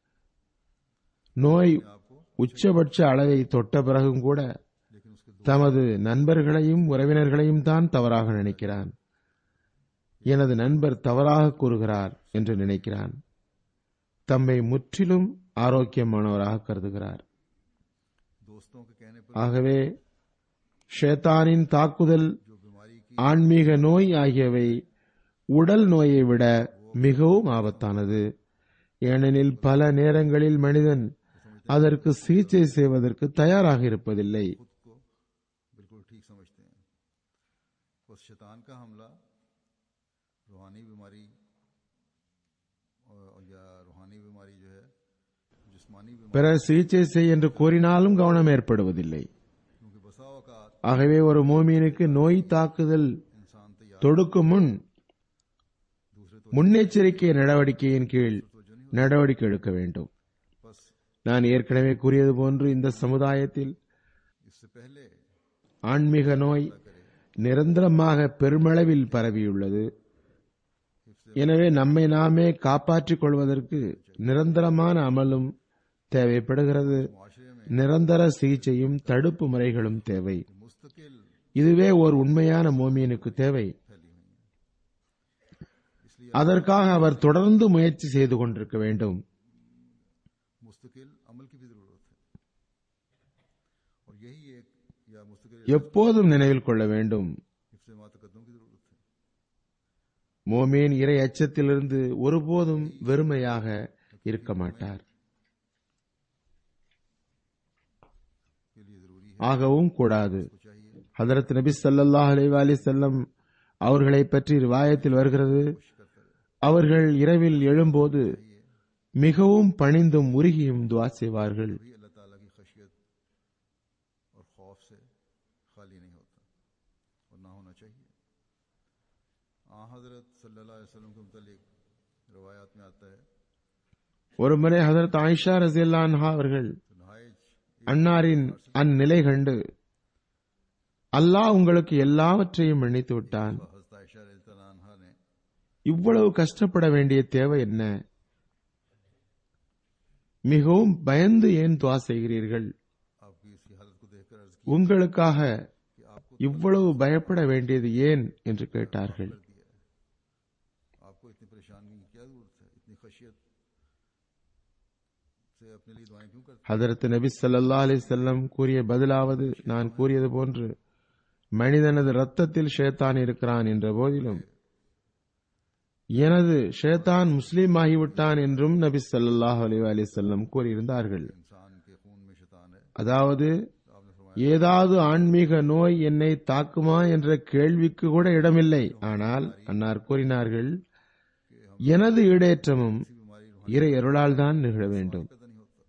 நோய் आपको உச்சபட்ச அளவை தொட்ட பிறகும் கூட लेकिन उसके दो தமது நண்பர்களையும் உறவினர்களையும் தான் தவறாக நினைக்கிறான் எனது நண்பர் தவறாக கூறுகிறார் என்று நினைக்கிறான் தம்மை முற்றிலும் ஆரோக்கியமானவராக கருதுகிறார் दोस्तों के कहने पर ஆகவே ஷேத்தானின் தாக்குதல் जो बीमारी की ஆன்மீக நோய் ஆகியவை உடல் நோயை விட மிகவும் ஆபத்தானது ஏனெனில் பல நேரங்களில் மனிதன் அதற்கு சிகிச்சை செய்வதற்கு தயாராக இருப்பதில்லை खुद को बिल्कुल ठीक समझते हैं बस शैतान का हमला रूहानी बीमारी और या रूहानी बीमारी जो है जिस्मानी बीमारी பிறர் சிகிச்சை செய் என்று கூறினாலும் கவனம் ஏற்படுவதில்லை क्योंकि बसा औकात ஆகவே ஒரு மோமீனுக்கு நோய் தாக்குதல் इंसान तैयार தொடுக்கும் முன் दूसरे तो முன்னெச்சரிக்கை நடவடிக்கையின் கீழ் நடவடிக்கை எடுக்க வேண்டும் बस நான் ஏற்கனவே கூறியது போன்று இந்த சமுதாயத்தில் इससे पहले ஆன்மீக நோய் நிரந்தரமாக பெருமளவில் பரவியுள்ளது எனவே நம்மை நாமே காப்பாற்றிக் கொள்வதற்கு நிரந்தரமான அமலும் தேவைப்படுகிறது मुआशरे में நிரந்தர சிகிச்சையும் தடுப்பு முறைகளும் தேவை मुस्तकिल இதுவே ஒரு உண்மையான மோமியனுக்கு தேவை फैली हुई है इसलिए அதற்காக அவர் தொடர்ந்து முயற்சி செய்து கொண்டிருக்க வேண்டும் मुस्तकिल अमल की भी जरूरत है और यही एक या मुस्तकिल எப்போதும் நினைவில் கொள்ள வேண்டும் हिफ्स मातकदम की जरूरत है மோமீன் இறை அச்சத்திலிருந்து ஒருபோதும் வெறுமையாக இருக்க மாட்டார் के लिए जरूरी है ஆகவும் கூடாது को चाहिए ஹதரத் நபி ஸல்லல்லாஹு அலைஹி வஸல்லம் செல்லம் அவர்களை பற்றி ரிவாயத்தில் வருகிறது அவர்கள் இரவில் எழும்போது மிகவும் பணிந்தும் உருகியும் துவா செய்வார்கள் भी अल्लाह ताला की खशियत और खौफ से खाली नहीं होता और ना होना चाहिए आ हजरत सल्लल्लाहु अलैहि वसल्लम के मुतालिक रवायात में आता है ஒரு முறை ஹதரத் ஆயிஷா ரசியல்லா அன்ஹா அவர்கள் तो नहायज அன்னாரின் அந்நிலை கண்டு அல்லாஹ் உங்களுக்கு எல்லாவற்றையும் மன்னித்து விட்டான் हजरत आयशा रज़ी अल्लाह अन्हा ने இவ்வளவு கஷ்டப்பட வேண்டிய தேவை என்ன மிகவும் பயந்து ஏன் துவா செய்கிறீர்கள் आपकी इसकी हालत को देखकर अर्ज की உங்களுக்காக कि आपको இவ்வளவு பயப்பட வேண்டியது ஏன் என்று கேட்டார்கள் कर दिया है आपको इतनी परेशानी की क्या जरूरत है इतनी खशियत से अपने लिए दुआएं क्यों करते ஹதரத் நபி ஸல்லல்லாஹு அலைஹி வஸல்லம் கூறிய பதிலாவது நான் கூறியது போன்று மனிதனது ரத்தத்தில் ஷேத்தான் இருக்கிறான் என்ற போதிலும் எனது ஷேத்தான் முஸ்லீம் ஆகிவிட்டான் என்றும் நபி ஸல்லல்லாஹு அலைஹி வஸல்லம் கூறியிருந்தார்கள் इंसान के खून में शैतान है அதாவது आपने फरमाया ஏதாவது ஆன்மீக நோய் என்னை தாக்குமா என்ற கேள்விக்கு கூட இடமில்லை ஆனால் அன்னார் கூறினார்கள் எனது ஈடேற்றமும் ऐसी बीमारी रूहानी இறை அருளால் தான் நிகழ வேண்டும் पैदा नहीं होता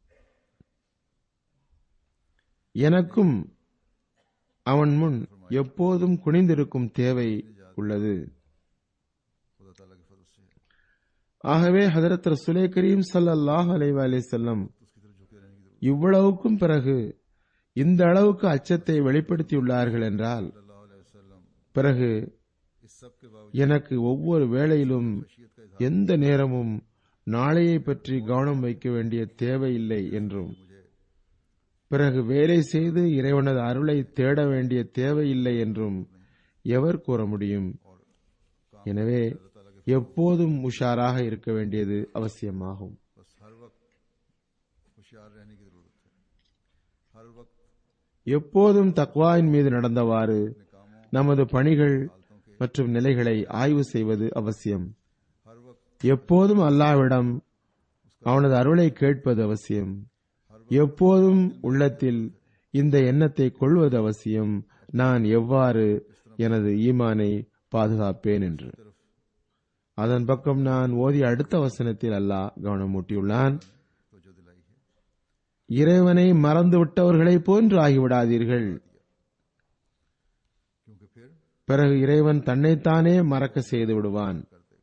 எனக்கும் அவன் முன் எப்போதும் குனிந்திருக்கும் தேவை உள்ளது खुदा ताला के फजल से है ஆகவே ஹதரத் ரசூலே கரீம் ஸல்லல்லாஹு அலைஹி வஸல்லம் तो उसकी तरफ झुके रहने की जरूरत இவ்வளவுக்கும் பிறகு இந்த அளவுக்கு அச்சத்தை வெளிப்படுத்தியுள்ளார்கள் என்றால் सल्लल्लाहु अलैहि वसल्लम பிறகு इस सब के बावजूद எனக்கு ஒவ்வொரு வேளையிலும் खशियत का इजहार எந்த நேரமும் நாளையை பற்றி கவனம் வைக்க வேண்டிய தேவையில்லை என்றும் मुझे பிறகு வேலை செய்து இறைவனது அருளை தேட வேண்டிய தேவையில்லை என்றும் எவர் கூற முடியும் எனவே எப்போதும் உஷாராக இருக்க வேண்டியது அவசியமாகும் बस हर वक्त होशियार रहने की जरूरत है हर वक्त எப்போதும் தக்வாயின் மீது நடந்தவாறு अपने कामों நமது பணிகள் மற்றும் நிலைகளை ஆய்வு செய்வது அவசியம் हर वक्त எப்போதும் அல்லாவிடம் அவனது அருளை கேட்பது அவசியம் எப்போதும் உள்ளத்தில் இந்த எண்ணத்தை கொள்வது அவசியம் நான் எவ்வாறு எனது ஈமானை பாதுகாப்பேன் என்று அதன் பக்கம் நான் ஓதிய அடுத்த வசனத்தில் அல்லாஹ் கவனமூட்டியுள்ளான் तो जो दिलाई है இறைவனை மறந்துவிட்டவர்களைப் போன்று ஆகிவிடாதீர்கள் क्योंकि फिर பிறகு இறைவன் தன்னைத்தானே மறக்க செய்து விடுவான்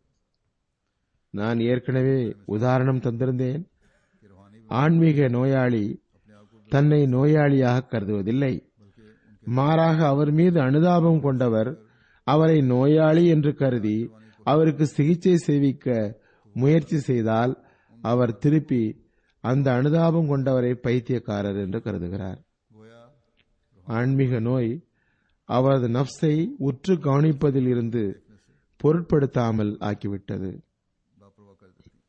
நான் ஏற்கனவே உதாரணம் தந்திருந்தேன் कि रूहानी ஆன்மீக நோயாளி अपने आप को தன்னை நோயாளியாக கருதுவதில்லை बल्कि उनके மாறாக அவர் மீது அனுதாபம் கொண்டவர் அவரை நோயாளி என்று கருதி அவருக்கு சிகிச்சை செய்விக்க முயற்சி செய்தால் அவர் திருப்பி அந்த அனுதாபம் கொண்டவரை பைத்தியக்காரர் என்று கருதுகிறார் गोया ஆன்மீக நோய் அவரது நப்சை உற்று கவனிப்பதில் இருந்து பொருட்படுத்தாமல் ஆக்கிவிட்டது लापरवाह कर देती है।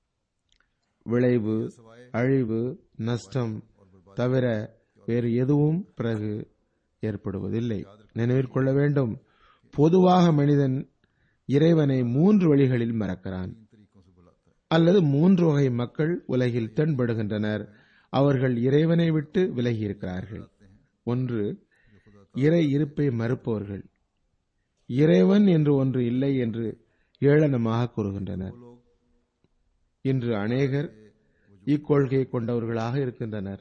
விளைவு सवाए அழிவு நஷ்டம் தவிர வேறு எதுவும் பிறகு ஏற்படுவதில்லை நினைவில் கொள்ள வேண்டும் பொதுவாக மனிதன் இறைவனை மூன்று வழிகளில் மறக்கிறான் तीन तरीकों से बुलाता है அல்லது மூன்று வகை மக்கள் உலகில் தென்படுகின்றனர் அவர்கள் இறைவனை விட்டு விலகி இருக்கிறார்கள் ஒன்று இறை இருப்பை மறுப்பவர்கள் இறைவன் என்று ஒன்று இல்லை என்று ஏளனமாக கூறுகின்றனர் लोग இன்று அநேகர் இக்கொள்கை கொண்டவர்களாக இருக்கின்றனர்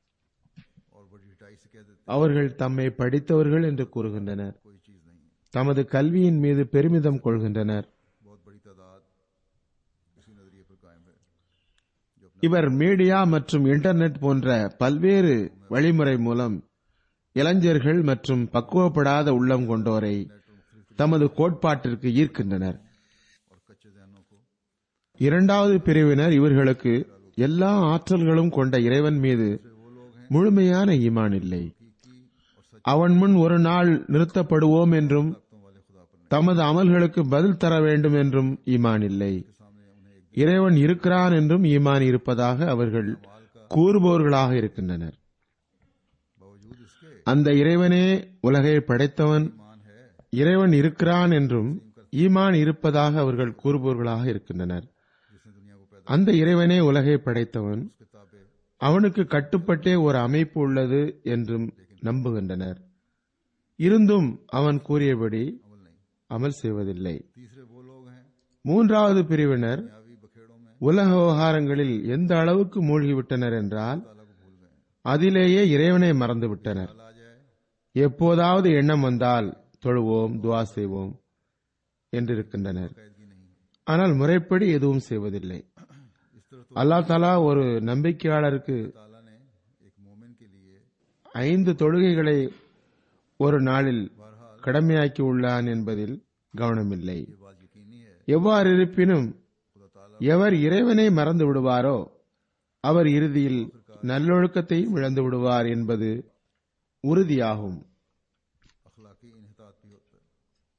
और बड़ी हटाई से कह देते அவர்கள் தம்மை படித்தவர்கள் என்று கூறுகின்றனர் कोई चीज नहीं है தமது கல்வியின் மீது பெருமிதம் கொள்கின்றனர் बहुत बड़ी तादाद इसी नजरिए पर कायम है जो अपने இவர் மீடியா மற்றும் இன்டர்நெட் போன்ற பல்வேறு வழிமுறை மூலம் இளைஞர்கள் மற்றும் பக்குவப்படாத உள்ளம் கொண்டோரை தமது கோட்பாட்டிற்கு ஈர்க்கின்றனர் और कच्चे जहनों को இரண்டாவது பிரிவினர் இவர்களுக்கு எல்லா ஆற்றல்களும் கொண்ட இறைவன் மீது முழுமையான ஈமான் இல்லை அவன் முன் ஒரு நாள் நிறுத்தப்படுவோம் என்றும் ताकतों वाले खुदा पर தமது அமல்களுக்கு பதில் தர வேண்டும் என்றும் ஈமான் இல்லை सामने उन्हें एक இறைவன் இருக்கிறான் என்றும் ஈமான் இருப்பதாக அவர்கள் கூறுபவர்களாக இருக்கின்றனர் बावजूद इसके அந்த இறைவனே உலகை படைத்தவன் ईमान है இறைவன் இருக்கிறான் என்றும் ஈமான் இருப்பதாக அவர்கள் கூறுபவர்களாக இருக்கின்றனர் जिसने दुनिया को पैदा அந்த इறைவனே உலகை படைத்தவன் उसके ताबे அவனுக்கு கட்டுப்பட்டே ஒரு அமைப்பு உள்ளது என்றும் நம்புகின்றனர் இருந்தும் அவன் கூறியபடி अमल नहीं அமல் செய்வதில்லை तीसरे वो लोग हैं மூன்றாவது பிரிவினர் दुनियावी बखेड़ों में உலக விவகாரங்களில் எந்த அளவுக்கு மூழ்கிவிட்டனர் என்றால் ताला को भूल गए அதிலேயே இறைவனை மறந்துவிட்டனர் आ जाए எப்போதாவது எண்ணம் வந்தால் தொழுவோம் துவா செய்வோம் என்றிருக்கின்றனர் कैदगी नहीं ஆனால் முறைப்படி எதுவும் செய்வதில்லை इस तरह तो அல்லாஹ் தாலா ஒரு நம்பிக்கையாளருக்கு ताला ने एक मोमिन के लिए ஐந்து தொழுகைகளை ஒரு நாளில் बहरहाल கடமையாக்கி உள்ளான் என்பதில் கவனமில்லை ये बात यकीनी है எவ்வாறு இருப்பினும் खुदा ताला எவர் இறைவனை மறந்து விடுவாரோ அவர் இறுதியில் நல்லொழுக்கத்தையும் இழந்து விடுவார் என்பது உறுதியாகும் अखलाकी इनहतात भी होता है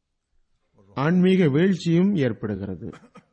ஆன்மீக வீழ்ச்சியும் ஏற்படுகிறது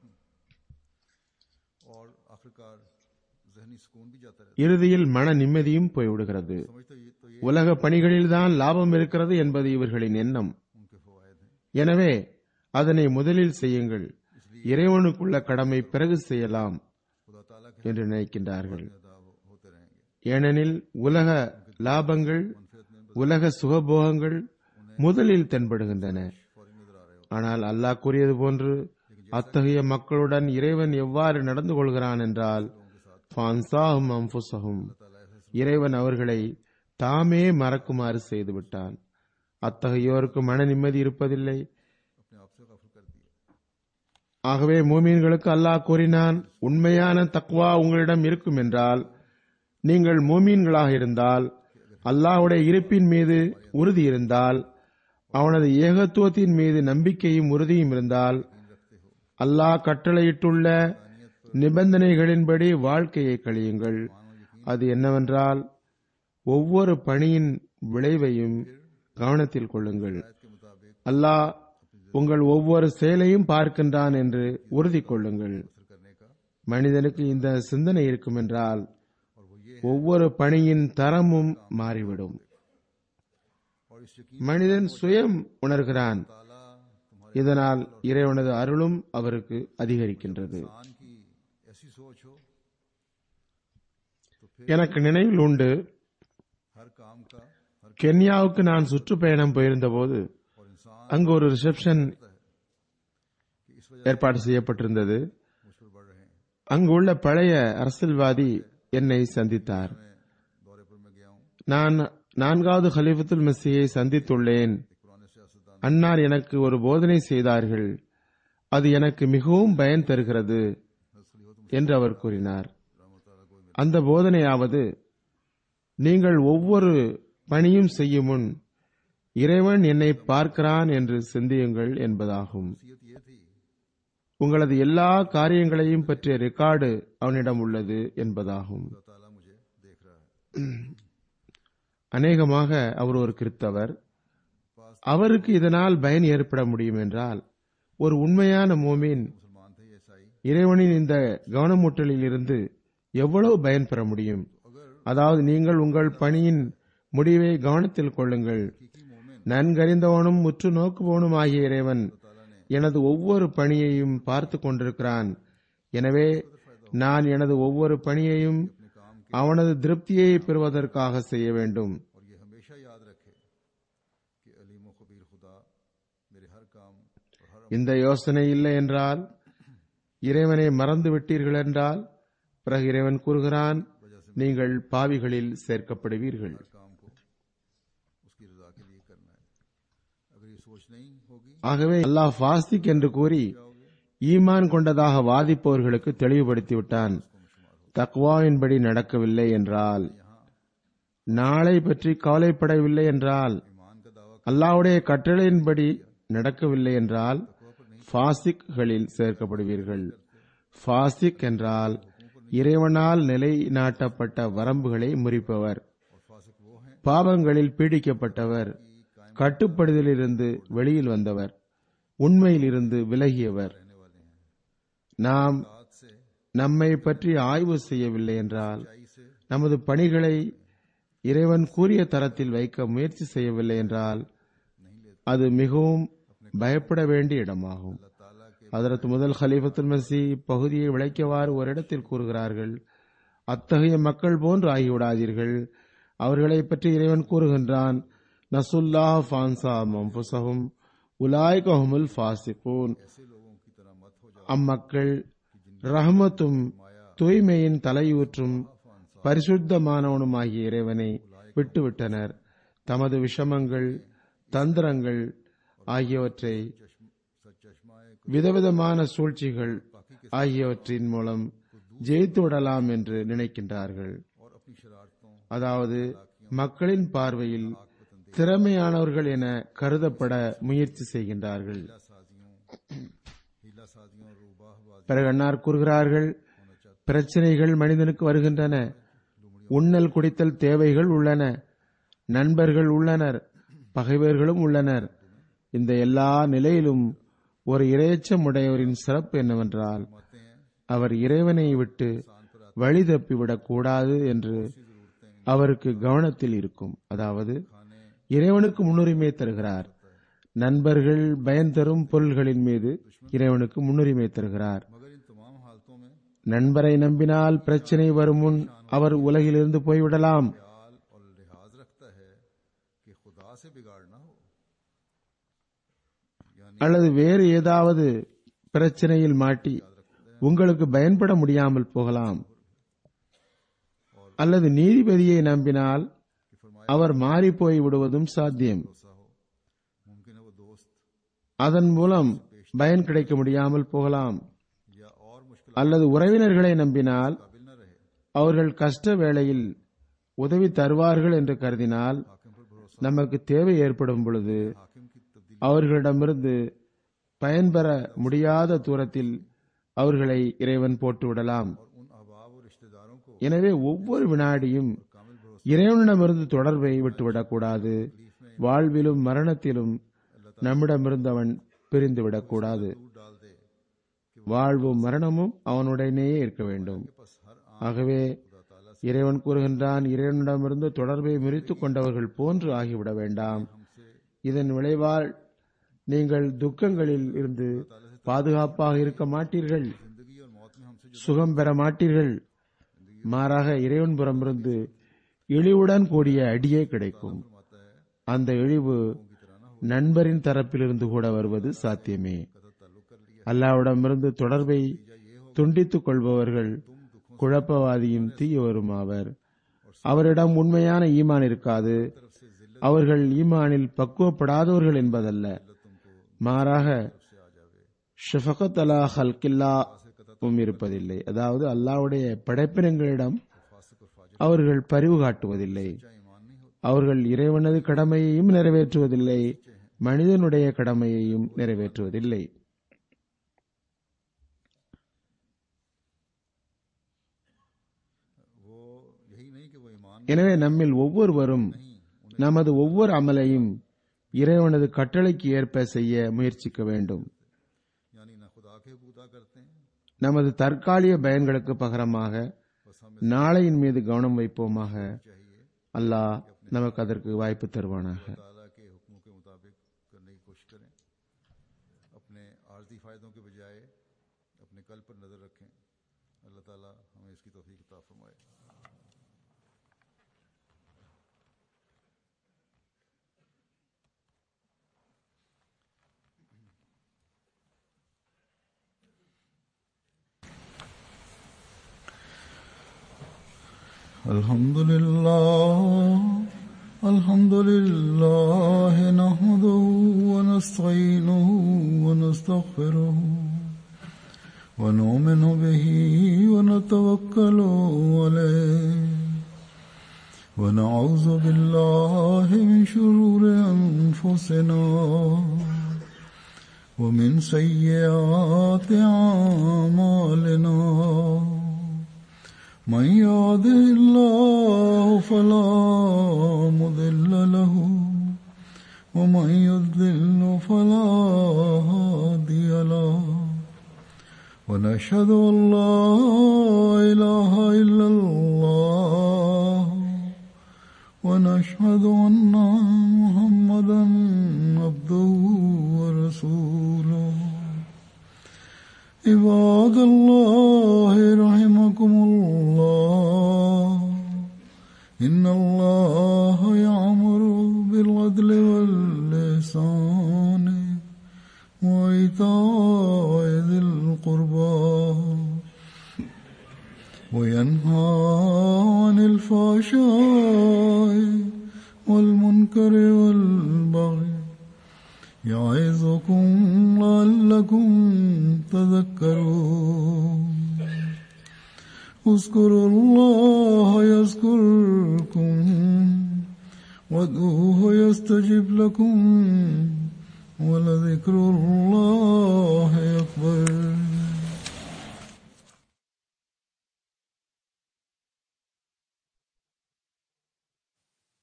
और आखिरकार जहनी सुकून भी जाता रहता இறுதியில் மன நிம்மதியும் போய்விடுகிறது है समझ तो ये तो ये உலக பணிகளில்தான் லாபம் இருக்கிறது என்பது இவர்களின் எண்ணம் उनके फवायद हैं எனவே அதனை முதலில் செய்யுங்கள் இறைவனுக்குள்ள கடமை பிறகு செய்யலாம் खुदा ताला के என்று निனைக்கின்றார்கள் अदा हो- होते रहेंगे ஏனெனில் உலக லாபங்கள் मनफियत में உலக சுகபோகங்கள் முதலில் தென்படுகின்றன फौरी नजर आ रहे हो ஆனால் அல்லாஹ் கூறியது போன்று அத்தகைய மக்களுடன் இறைவன் எவ்வாறு நடந்து கொள்கிறான் என்றால் ஃபான்சாஹும் அம்புசஹும் இறைவன் அவர்களை தாமே மறக்குமாறு செய்துவிட்டான் அத்தகையோருக்கு மன நிம்மதி இருப்பதில்லை अपने आप से गफल कर दिया ஆகவே மூமீன்களுக்கு அல்லாஹ் கூறினான் உண்மையான தக்வா உங்களிடம் இருக்கும் என்றால் நீங்கள் மூமீன்களாக இருந்தால் அல்லாஹ்வுடைய இருப்பின் மீது உறுதி இருந்தால் அவனது ஏகத்துவத்தின் மீது நம்பிக்கையும் உறுதியும் இருந்தால் அல்லாஹ் கட்டளையிட்டுள்ள நிபந்தனைகளின்படி வாழ்க்கையை கழியுங்கள் அது என்னவென்றால் ஒவ்வொரு பணியின் விளைவையும் கவனத்தில் கொள்ளுங்கள் के मुताबिक அல்லாஹ் உங்கள் ஒவ்வொரு செயலையும் பார்க்கின்றான் என்று உறுதி கொள்ளுங்கள் असर करने का மனிதனுக்கு இந்த சிந்தனை இருக்கும் என்றால் और वो ये ஒவ்வொரு பணியின் தரமும் மாறிவிடும் और इस यकीन மனிதன் சுயம் உணர்கிறான் ताला तुम्हारे இதனால் இறைவனது அருளும் அவருக்கு அதிகரிக்கின்றது इंसान की ऐसी सोच हो तो फिर எனக்கு நினைவில் உண்டு हर काम का हर கென்யாவுக்கு நான் சுற்றுப்பயணம் போயிருந்தபோது और इंसान அங்கு ஒரு ரிசப்ஷன் कि इस वजह ஏற்பாடு செய்யப்பட்டிருந்தது मुझ पर बढ़ रहे हैं அங்கு உள்ள பழைய அரசியல்வாதி என்னை சந்தித்தார் मैं दौरे पर मैं गया हूँ நான் நான்காவது ஹலிஃபத்துல் மசியை சந்தித்துள்ளேன் एक पुराने सियासतदान அன்னார் எனக்கு ஒரு போதனை செய்தார்கள் அது எனக்கு மிகவும் பயன் தருகிறது என்று அவர் கூறினார் அந்த போதனையாவது நீங்கள் ஒவ்வொரு பணியும் செய்யும் முன் இறைவன் என்னை பார்க்கிறான் என்று சிந்தியுங்கள் என்பதாகும் नसीहत ये थी உங்களது எல்லா காரியங்களையும் பற்றிய ரெக்கார்டு அவனிடம் உள்ளது என்பதாகும் अल्लाह ताला मुझे देख रहा है அநேகமாக அவர் ஒரு கிறிஸ்தவர் அவருக்கு இதனால் பயன் ஏற்பட முடியும் என்றால் ஒரு உண்மையான மோமீன் मुसलमान थे ये ईसाई இறைவனின் இந்த கவனமூட்டலில் இருந்து எவ்வளவு பயன் பெற முடியும் அதாவது நீங்கள் உங்கள் பணியின் முடிவை கவனத்தில் கொள்ளுங்கள் हकीकी मोमिन நன்கறிந்தவனும் உற்று நோக்குபவனும் ஆகிய இறைவன் எனது ஒவ்வொரு பணியையும் பார்த்து கொண்டிருக்கிறான் எனவே நான் எனது ஒவ்வொரு பணியையும் அவனது திருப்தியை பெறுவதற்காக செய்ய வேண்டும் और ये हमेशा याद रखे कि अलीम व खबीर खुदा मेरे हर काम और हर இந்த யோசனை இல்லை என்றால் இறைவனை மறந்து விட்டீர்கள் என்றால் பிறகு இறைவன் கூறுகிறான் நீங்கள் பாவிகளில் சேர்க்கப்படுவீர்கள் काम को उसकी रजा के लिए करना है अगर ये सोच नहीं होगी ஆகவே அல்லாஹ் ஃபாஸ்திக் என்று கூறி ஈமான் கொண்டதாக வாதிப்பவர்களுக்கு தெளிவுபடுத்தி விட்டான் தக்வாவின்படி நடக்கவில்லை என்றால் நாளை பற்றி கவலைப்படவில்லை என்றால் ईमान का दावा அல்லாஹ்வுடைய கட்டளையின்படி நடக்கவில்லை என்றால் ஃபாசிக்களில் சேர்க்கப்படுவீர்கள் ஃபாசிக் என்றால் இறைவனால் நிலைநாட்டப்பட்ட வரம்புகளை முறிப்பவர் और फासिक वो हैं பாவங்களில் பீடிக்கப்பட்டவர் கட்டுப்படுதலிலிருந்து வெளியில் வந்தவர் உண்மையிலிருந்து விலகியவர் रहने वाले हैं நாம் हाथ से நம்மை பற்றி ஆய்வு செய்யவில்லை என்றால் आई से நமது பணிகளை இறைவன் கூறிய தரத்தில் வைக்க முயற்சி செய்யவில்லை என்றால் அது மிகவும் பயப்பட வேண்டிய இடமாகும் ताला के அதற்கு முதல் ஹலீஃபத்துல் மசி இப்பகுதியை விளைக்கவாறு ஒரு இடத்தில் கூறுகிறார்கள் அத்தகைய மக்கள் போன்று ஆகிவிடாதீர்கள் அவர்களை பற்றி இறைவன் கூறுகின்றான் நசுல்லா ஃபான்சா மம்புசகும் உலாய்கஹமுல் ஃபாசிகூன் ऐसे लोगों की तरह मत हो जाओ அம்மக்கள் ரஹமத்தும் தூய்மையின் தலையூற்றும் பரிசுத்தமானவனுமாகிய இறைவனை விட்டுவிட்டனர் தமது விஷமங்கள் தந்திரங்கள் ஆகியவற்றை चश्माए விதவிதமான சூழ்ச்சிகள் ஆகியவற்றின் மூலம் ஜெயித்து விடலாம் என்று நினைக்கின்றார்கள் और अपनी शरारतों அதாவது மக்களின் பார்வையில் திறமையானவர்கள் என கருதப்பட முயற்சி செய்கின்றார்கள் साजियों हीला साजियों और रूबाहबाजी பிறகு அன்னார் கூறுகிறார்கள் பிரச்சனைகள் மனிதனுக்கு வருகின்றன உண்ணல் குடித்தல் தேவைகள் உள்ளன நண்பர்கள் உள்ளனர் பகைவர்களும் உள்ளனர் இந்த எல்லா நிலையிலும் ஒரு இரையச்சம் உடையவரின் சிறப்பு என்னவென்றால் அவர் இறைவனை விட்டு வழி தப்பிவிடக் கூடாது என்று அவருக்கு கவனத்தில் இருக்கும் அதாவது இறைவனுக்கு முன்னுரிமை தருகிறார் நண்பர்கள் பயன் தரும் பொருள்களின் மீது இறைவனுக்கு முன்னுரிமை தருகிறார் मगर इन तमाम हालतों में நண்பரை நம்பினால் பிரச்சனை வரும் முன் அவர் உலகிலிருந்து போய்விடலாம் ख्याल और लिहाज रखता है कि खुदा से बिगाड़ ना हो यानी அல்லது வேறு ஏதாவது பிரச்சனையில் மாட்டி உங்களுக்கு பயன்பட முடியாமல் போகலாம் அல்லது நீதிபதியை நம்பினால் அவர் மாறி போய் விடுவதும் சாத்தியம் भरोसा हो मुमकिन है वो दोस्त அதன் மூலம் பயன் கிடைக்க முடியாமல் போகலாம் या और मुश्किल அல்லது உறவினர்களை நம்பினால் काबिल न रहे அவர்கள் கஷ்ட வேளையில் உதவி தருவார்கள் என்று கருதினால் हाकिम पर भरोसा நமக்கு தேவை ஏற்படும் பொழுது हाकिम की तब्दीली அவர்களிடமிருந்து பயன்பெற முடியாத தூரத்தில் அவர்களை இறைவன் போட்டு விடலாம் और उन अहबाब और रिश्तेदारों को எனவே ஒவ்வொரு வினாடியும் कामिल भरोसा இறைவனிடமிருந்து தொடர்பை விட்டுவிடக்கூடாது வாழ்விலும் மரணத்திலும் நம்மிடமிருந்து அவன் பிரிந்து விடக்கூடாது दूर डाल दे வாழ்வும் மரணமும் அவனுடனேயே இருக்க வேண்டும் बस हर ஆகவே खुदा ताला இறைவன் கூறுகின்றான் இறைவனிடமிருந்து தொடர்பை முறித்துக் கொண்டவர்கள் போன்று ஆகிவிட வேண்டாம் हमसे இதன் விளைவால் நீங்கள் துக்கங்களில் இருந்து பாதுகாப்பாக இருக்க மாட்டீர்கள் जिंदगी और मौत में हमसे जो சுகம் பெற மாட்டீர்கள் மாறாக இறைவன் புறமிருந்து இழிவுடன் கூடிய அடியே கிடைக்கும் फरमाता है அந்த இழிவு की तरह ना हो நண்பரின் தரப்பிலிருந்து கூட வருவது சாத்தியமே कदर ताल्लुक कर लिया அல்லாவிடமிருந்து தொடர்பை துண்டித்துக் கொள்பவர்கள் குழப்பவாதியும் தீயவரும் ஆவர் அவரிடம் உண்மையான ஈமான் இருக்காது அவர்கள் ஈமானில் பக்குவப்படாதவர்கள் என்பதல்ல மாறாக ஷஃபகத் அலா ஹல்கில்லா இருப்பதில்லை அதாவது அல்லாவுடைய படைப்பினங்களிடம் அவர்கள் பரிவு காட்டுவதில்லை ईमान नहीं होता அவர்கள் இறைவனது கடமையையும் நிறைவேற்றுவதில்லை மனிதனுடைய கடமையையும் நிறைவேற்றுவதில்லை वो यही नहीं कि वो ईमान எனவே நம்மில் ஒவ்வொருவரும் நமது ஒவ்வொரு அமலையும் இறைவனது கட்டளைக்கு ஏற்ப செய்ய முயற்சிக்க வேண்டும் यानी ना खुदा के पूदा करते हैं நமது தற்காலிக பயன்களுக்கு பகரமாக बस हमें நாளையின் மீது கவனம் வைப்போமாக चाहिए அல்லாஹ் நமக்கு அதற்கு வாய்ப்பு தருவானாக ताला के हुक्मों के मुताबिक करने की कोशिश करें अपने आर्जी फ़ायदों के बजाय अपने कल पर नज़र रखें अल्लाह ताला हमें इसकी तौफीक अता फरमाए الحمد لله الحمد لله نحمده ونستعينه ونستغفره ونؤمن به ونتوكل عليه ونعوذ بالله من شرور أنفسنا ومن سيئات أعمالنا من يهده الله فلا مضل له ومن يضلل فلا هادي له ونشهد ان لا اله الا الله ونشهد ان محمدا عبده ورسوله عباد الله رحمكم الله إن الله يعمر بالعدل واللسان وإيتاء ذي القربى وينهى عن الفحشاء والمنكر والبغي يعظكم لعلكم تذكرون اذكروا الله يذكركم وادعوه يستجب لكم ولذكر الله أكبر